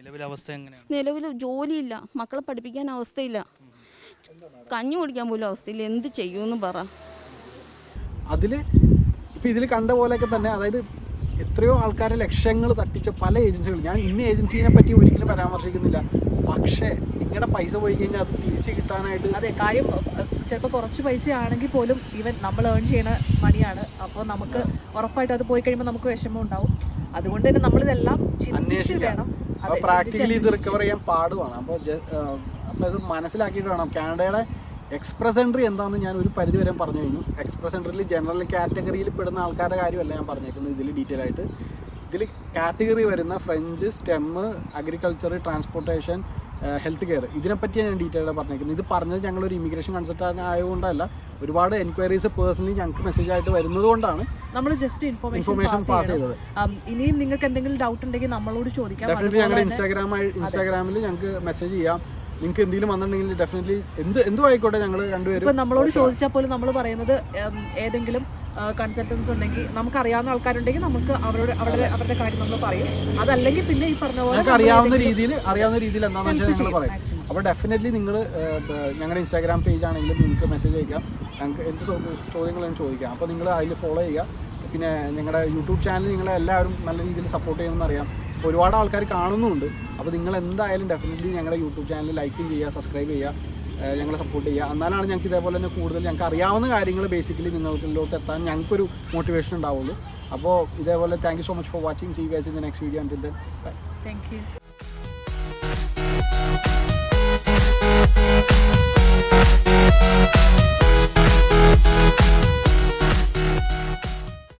[SPEAKER 2] നിലവിലെ അവസ്ഥ എങ്ങനെയാണ്
[SPEAKER 4] നിലവിൽ ജോലിയില്ല മക്കളെ പഠിപ്പിക്കാൻ അവസ്ഥയില്ല കഞ്ഞി കുടിക്കാൻ പോലും അവസ്ഥയില്ല എന്ത് ചെയ്യുമെന്ന് പറ
[SPEAKER 1] അതിൽ ഇപ്പം ഇതിൽ കണ്ട പോലെയൊക്കെ തന്നെ അതായത് എത്രയോ ആൾക്കാരെ ലക്ഷങ്ങൾ തട്ടിച്ച പല ഏജൻസികൾ ഞാൻ ഇന്ന ഏജൻസിനെ പറ്റി ഒരിക്കലും പരാമർശിക്കുന്നില്ല പക്ഷേ നിങ്ങളുടെ പൈസ പോയി കഴിഞ്ഞാൽ അത് തിരിച്ച് കിട്ടാനായിട്ട്
[SPEAKER 5] അതെ കാര്യം ചിലപ്പോൾ കുറച്ച് പൈസ ആണെങ്കിൽ പോലും ഈവൻ നമ്മൾ ഏൺ ചെയ്യണ മണിയാണ് അപ്പോൾ നമുക്ക് ഉറപ്പായിട്ട് അത് പോയി കഴിയുമ്പോൾ നമുക്ക് വിഷമം ഉണ്ടാവും അതുകൊണ്ട് തന്നെ നമ്മളിതെല്ലാം ചിന്തിച്ച്
[SPEAKER 1] അന്വേഷിക്കാം
[SPEAKER 5] വേണം
[SPEAKER 1] അപ്പോൾ
[SPEAKER 5] അതെ,
[SPEAKER 1] പ്രാക്ടിക്കലി ഇത്
[SPEAKER 5] ചിന്തിച്ച്
[SPEAKER 1] റിക്കവർ ചെയ്യാൻ പാടുമാണ് അപ്പോൾ അപ്പോൾ ഇത് മനസ്സിലാക്കിയിട്ട് വേണം കാനഡയുടെ എക്സ്പ്രസ് എൻട്രി എന്താണെന്ന് ഞാൻ ഒരു പരിധി വരെ പറഞ്ഞു കഴിഞ്ഞു എക്സ്പ്രസ് എൻട്രിയിൽ ജനറൽ കാറ്റഗറിയിൽ പെടുന്ന ആൾക്കാരുടെ കാര്യമല്ല ഞാൻ പറഞ്ഞേക്കുന്നത് ഇതിൽ ഡീറ്റെയിൽ ആയിട്ട് ഇതിൽ കാറ്റഗറി വരുന്ന French STEM agriculture transportation health care ഇതിനെപ്പറ്റിയാണ് ഞാൻ ഡീറ്റെയിൽ ആയിട്ട് പറഞ്ഞേക്കുന്നത് ഇത് പറഞ്ഞത് ഞങ്ങളൊരു ഇമിഗ്രേഷൻ കൺസൾട്ടൻ്റ് ആയതുകൊണ്ടല്ല ഒരുപാട് എൻക്വയറീസ് പേഴ്സണലി ഞങ്ങൾക്ക് മെസ്സേജ് ആയിട്ട് വരുന്നത് കൊണ്ടാണ്
[SPEAKER 5] നമ്മൾ ജസ്റ്റ് ഇൻഫർമേഷൻ
[SPEAKER 1] ഇൻഫർമേഷൻ പാസ് ചെയ്തത്
[SPEAKER 5] ഇനിയും നിങ്ങൾക്ക് എന്തെങ്കിലും ഡൗട്ട് ഉണ്ടെങ്കിൽ നമ്മളോട് ചോദിക്കാം
[SPEAKER 1] ഡെഫിനറ്റ്ലി ഞങ്ങളുടെ
[SPEAKER 5] അതുപോലെ തന്നെ-
[SPEAKER 1] ഇൻസ്റ്റാഗ്രാമായി ഇൻസ്റ്റാഗ്രാമിൽ ഞങ്ങൾക്ക് മെസ്സേജ് ചെയ്യാം നിങ്ങൾക്ക് എന്തെങ്കിലും വന്നിട്ടുണ്ടെങ്കിൽ ഡെഫിനറ്റ്ലി എന്ത് എന്തും ആയിക്കോട്ടെ ഞങ്ങൾ രണ്ടുപേരും
[SPEAKER 5] ഇപ്പൊ നമ്മളോട് ചോദിച്ചാൽ പോലും നമ്മൾ പറയുന്നത് ഉം, ഏതെങ്കിലും കൺസൾട്ടൻസ് ഉണ്ടെങ്കിൽ നമുക്ക് അറിയാവുന്ന ആൾക്കാരുണ്ടെങ്കിൽ നമുക്ക് അവരോട് അവരുടെ അവരുടെ കാര്യം നമ്മൾ പറയും അതല്ലെങ്കിൽ പിന്നെ ഈ പറഞ്ഞ പോലെ
[SPEAKER 1] ഞങ്ങൾക്ക്
[SPEAKER 5] നമ്മൾ
[SPEAKER 1] അറിയാവുന്ന
[SPEAKER 5] ഏതെങ്കിലും-
[SPEAKER 1] രീതിയിൽ അറിയാവുന്ന രീതിയിൽ എന്താണെന്ന് വെച്ചാൽ ഞങ്ങൾ പറയും
[SPEAKER 5] maximum.
[SPEAKER 1] അപ്പോൾ ഡെഫിനറ്റ്ലി നിങ്ങൾ ഞങ്ങളുടെ ഇൻസ്റ്റാഗ്രാം പേജ് ആണെങ്കിലും നിങ്ങൾക്ക് മെസ്സേജ് അയക്കാം ഞങ്ങൾക്ക് എന്ത് ചോ- ചോദ്യങ്ങളും ചോദിക്കാം അപ്പോൾ നിങ്ങൾ അതിൽ ഫോളോ ചെയ്യുക പിന്നെ ഞങ്ങളുടെ യൂട്യൂബ് ചാനൽ നിങ്ങളെ എല്ലാവരും നല്ല രീതിയിൽ സപ്പോർട്ട് ചെയ്യുമെന്ന് അറിയാം അപ്പോൾ ഒരുപാട് ആൾക്കാർ കാണുന്നുമുണ്ട് അപ്പോൾ നിങ്ങൾ എന്തായാലും ഡെഫിനറ്റ്ലി ഞങ്ങളുടെ യൂട്യൂബ് ചാനൽ ലൈക്ക് ചെയ്യുക സബ്സ്ക്രൈബ് ചെയ്യുക ഏഹ് ഞങ്ങളെ സപ്പോർട്ട് ചെയ്യുക എന്നാലാണ് ഞങ്ങൾക്ക് ഇതേപോലെ തന്നെ കൂടുതൽ ഞങ്ങൾക്ക് അറിയാവുന്ന കാര്യങ്ങൾ ബേസിക്കലി നിങ്ങളിലോട്ട് എത്താൻ ഞങ്ങൾക്കൊരു മോട്ടിവേഷൻ ഉണ്ടാവുള്ളൂ അപ്പോൾ ഇതേപോലെ thank you so much for watching see guys in the next video and bye
[SPEAKER 5] Thank you.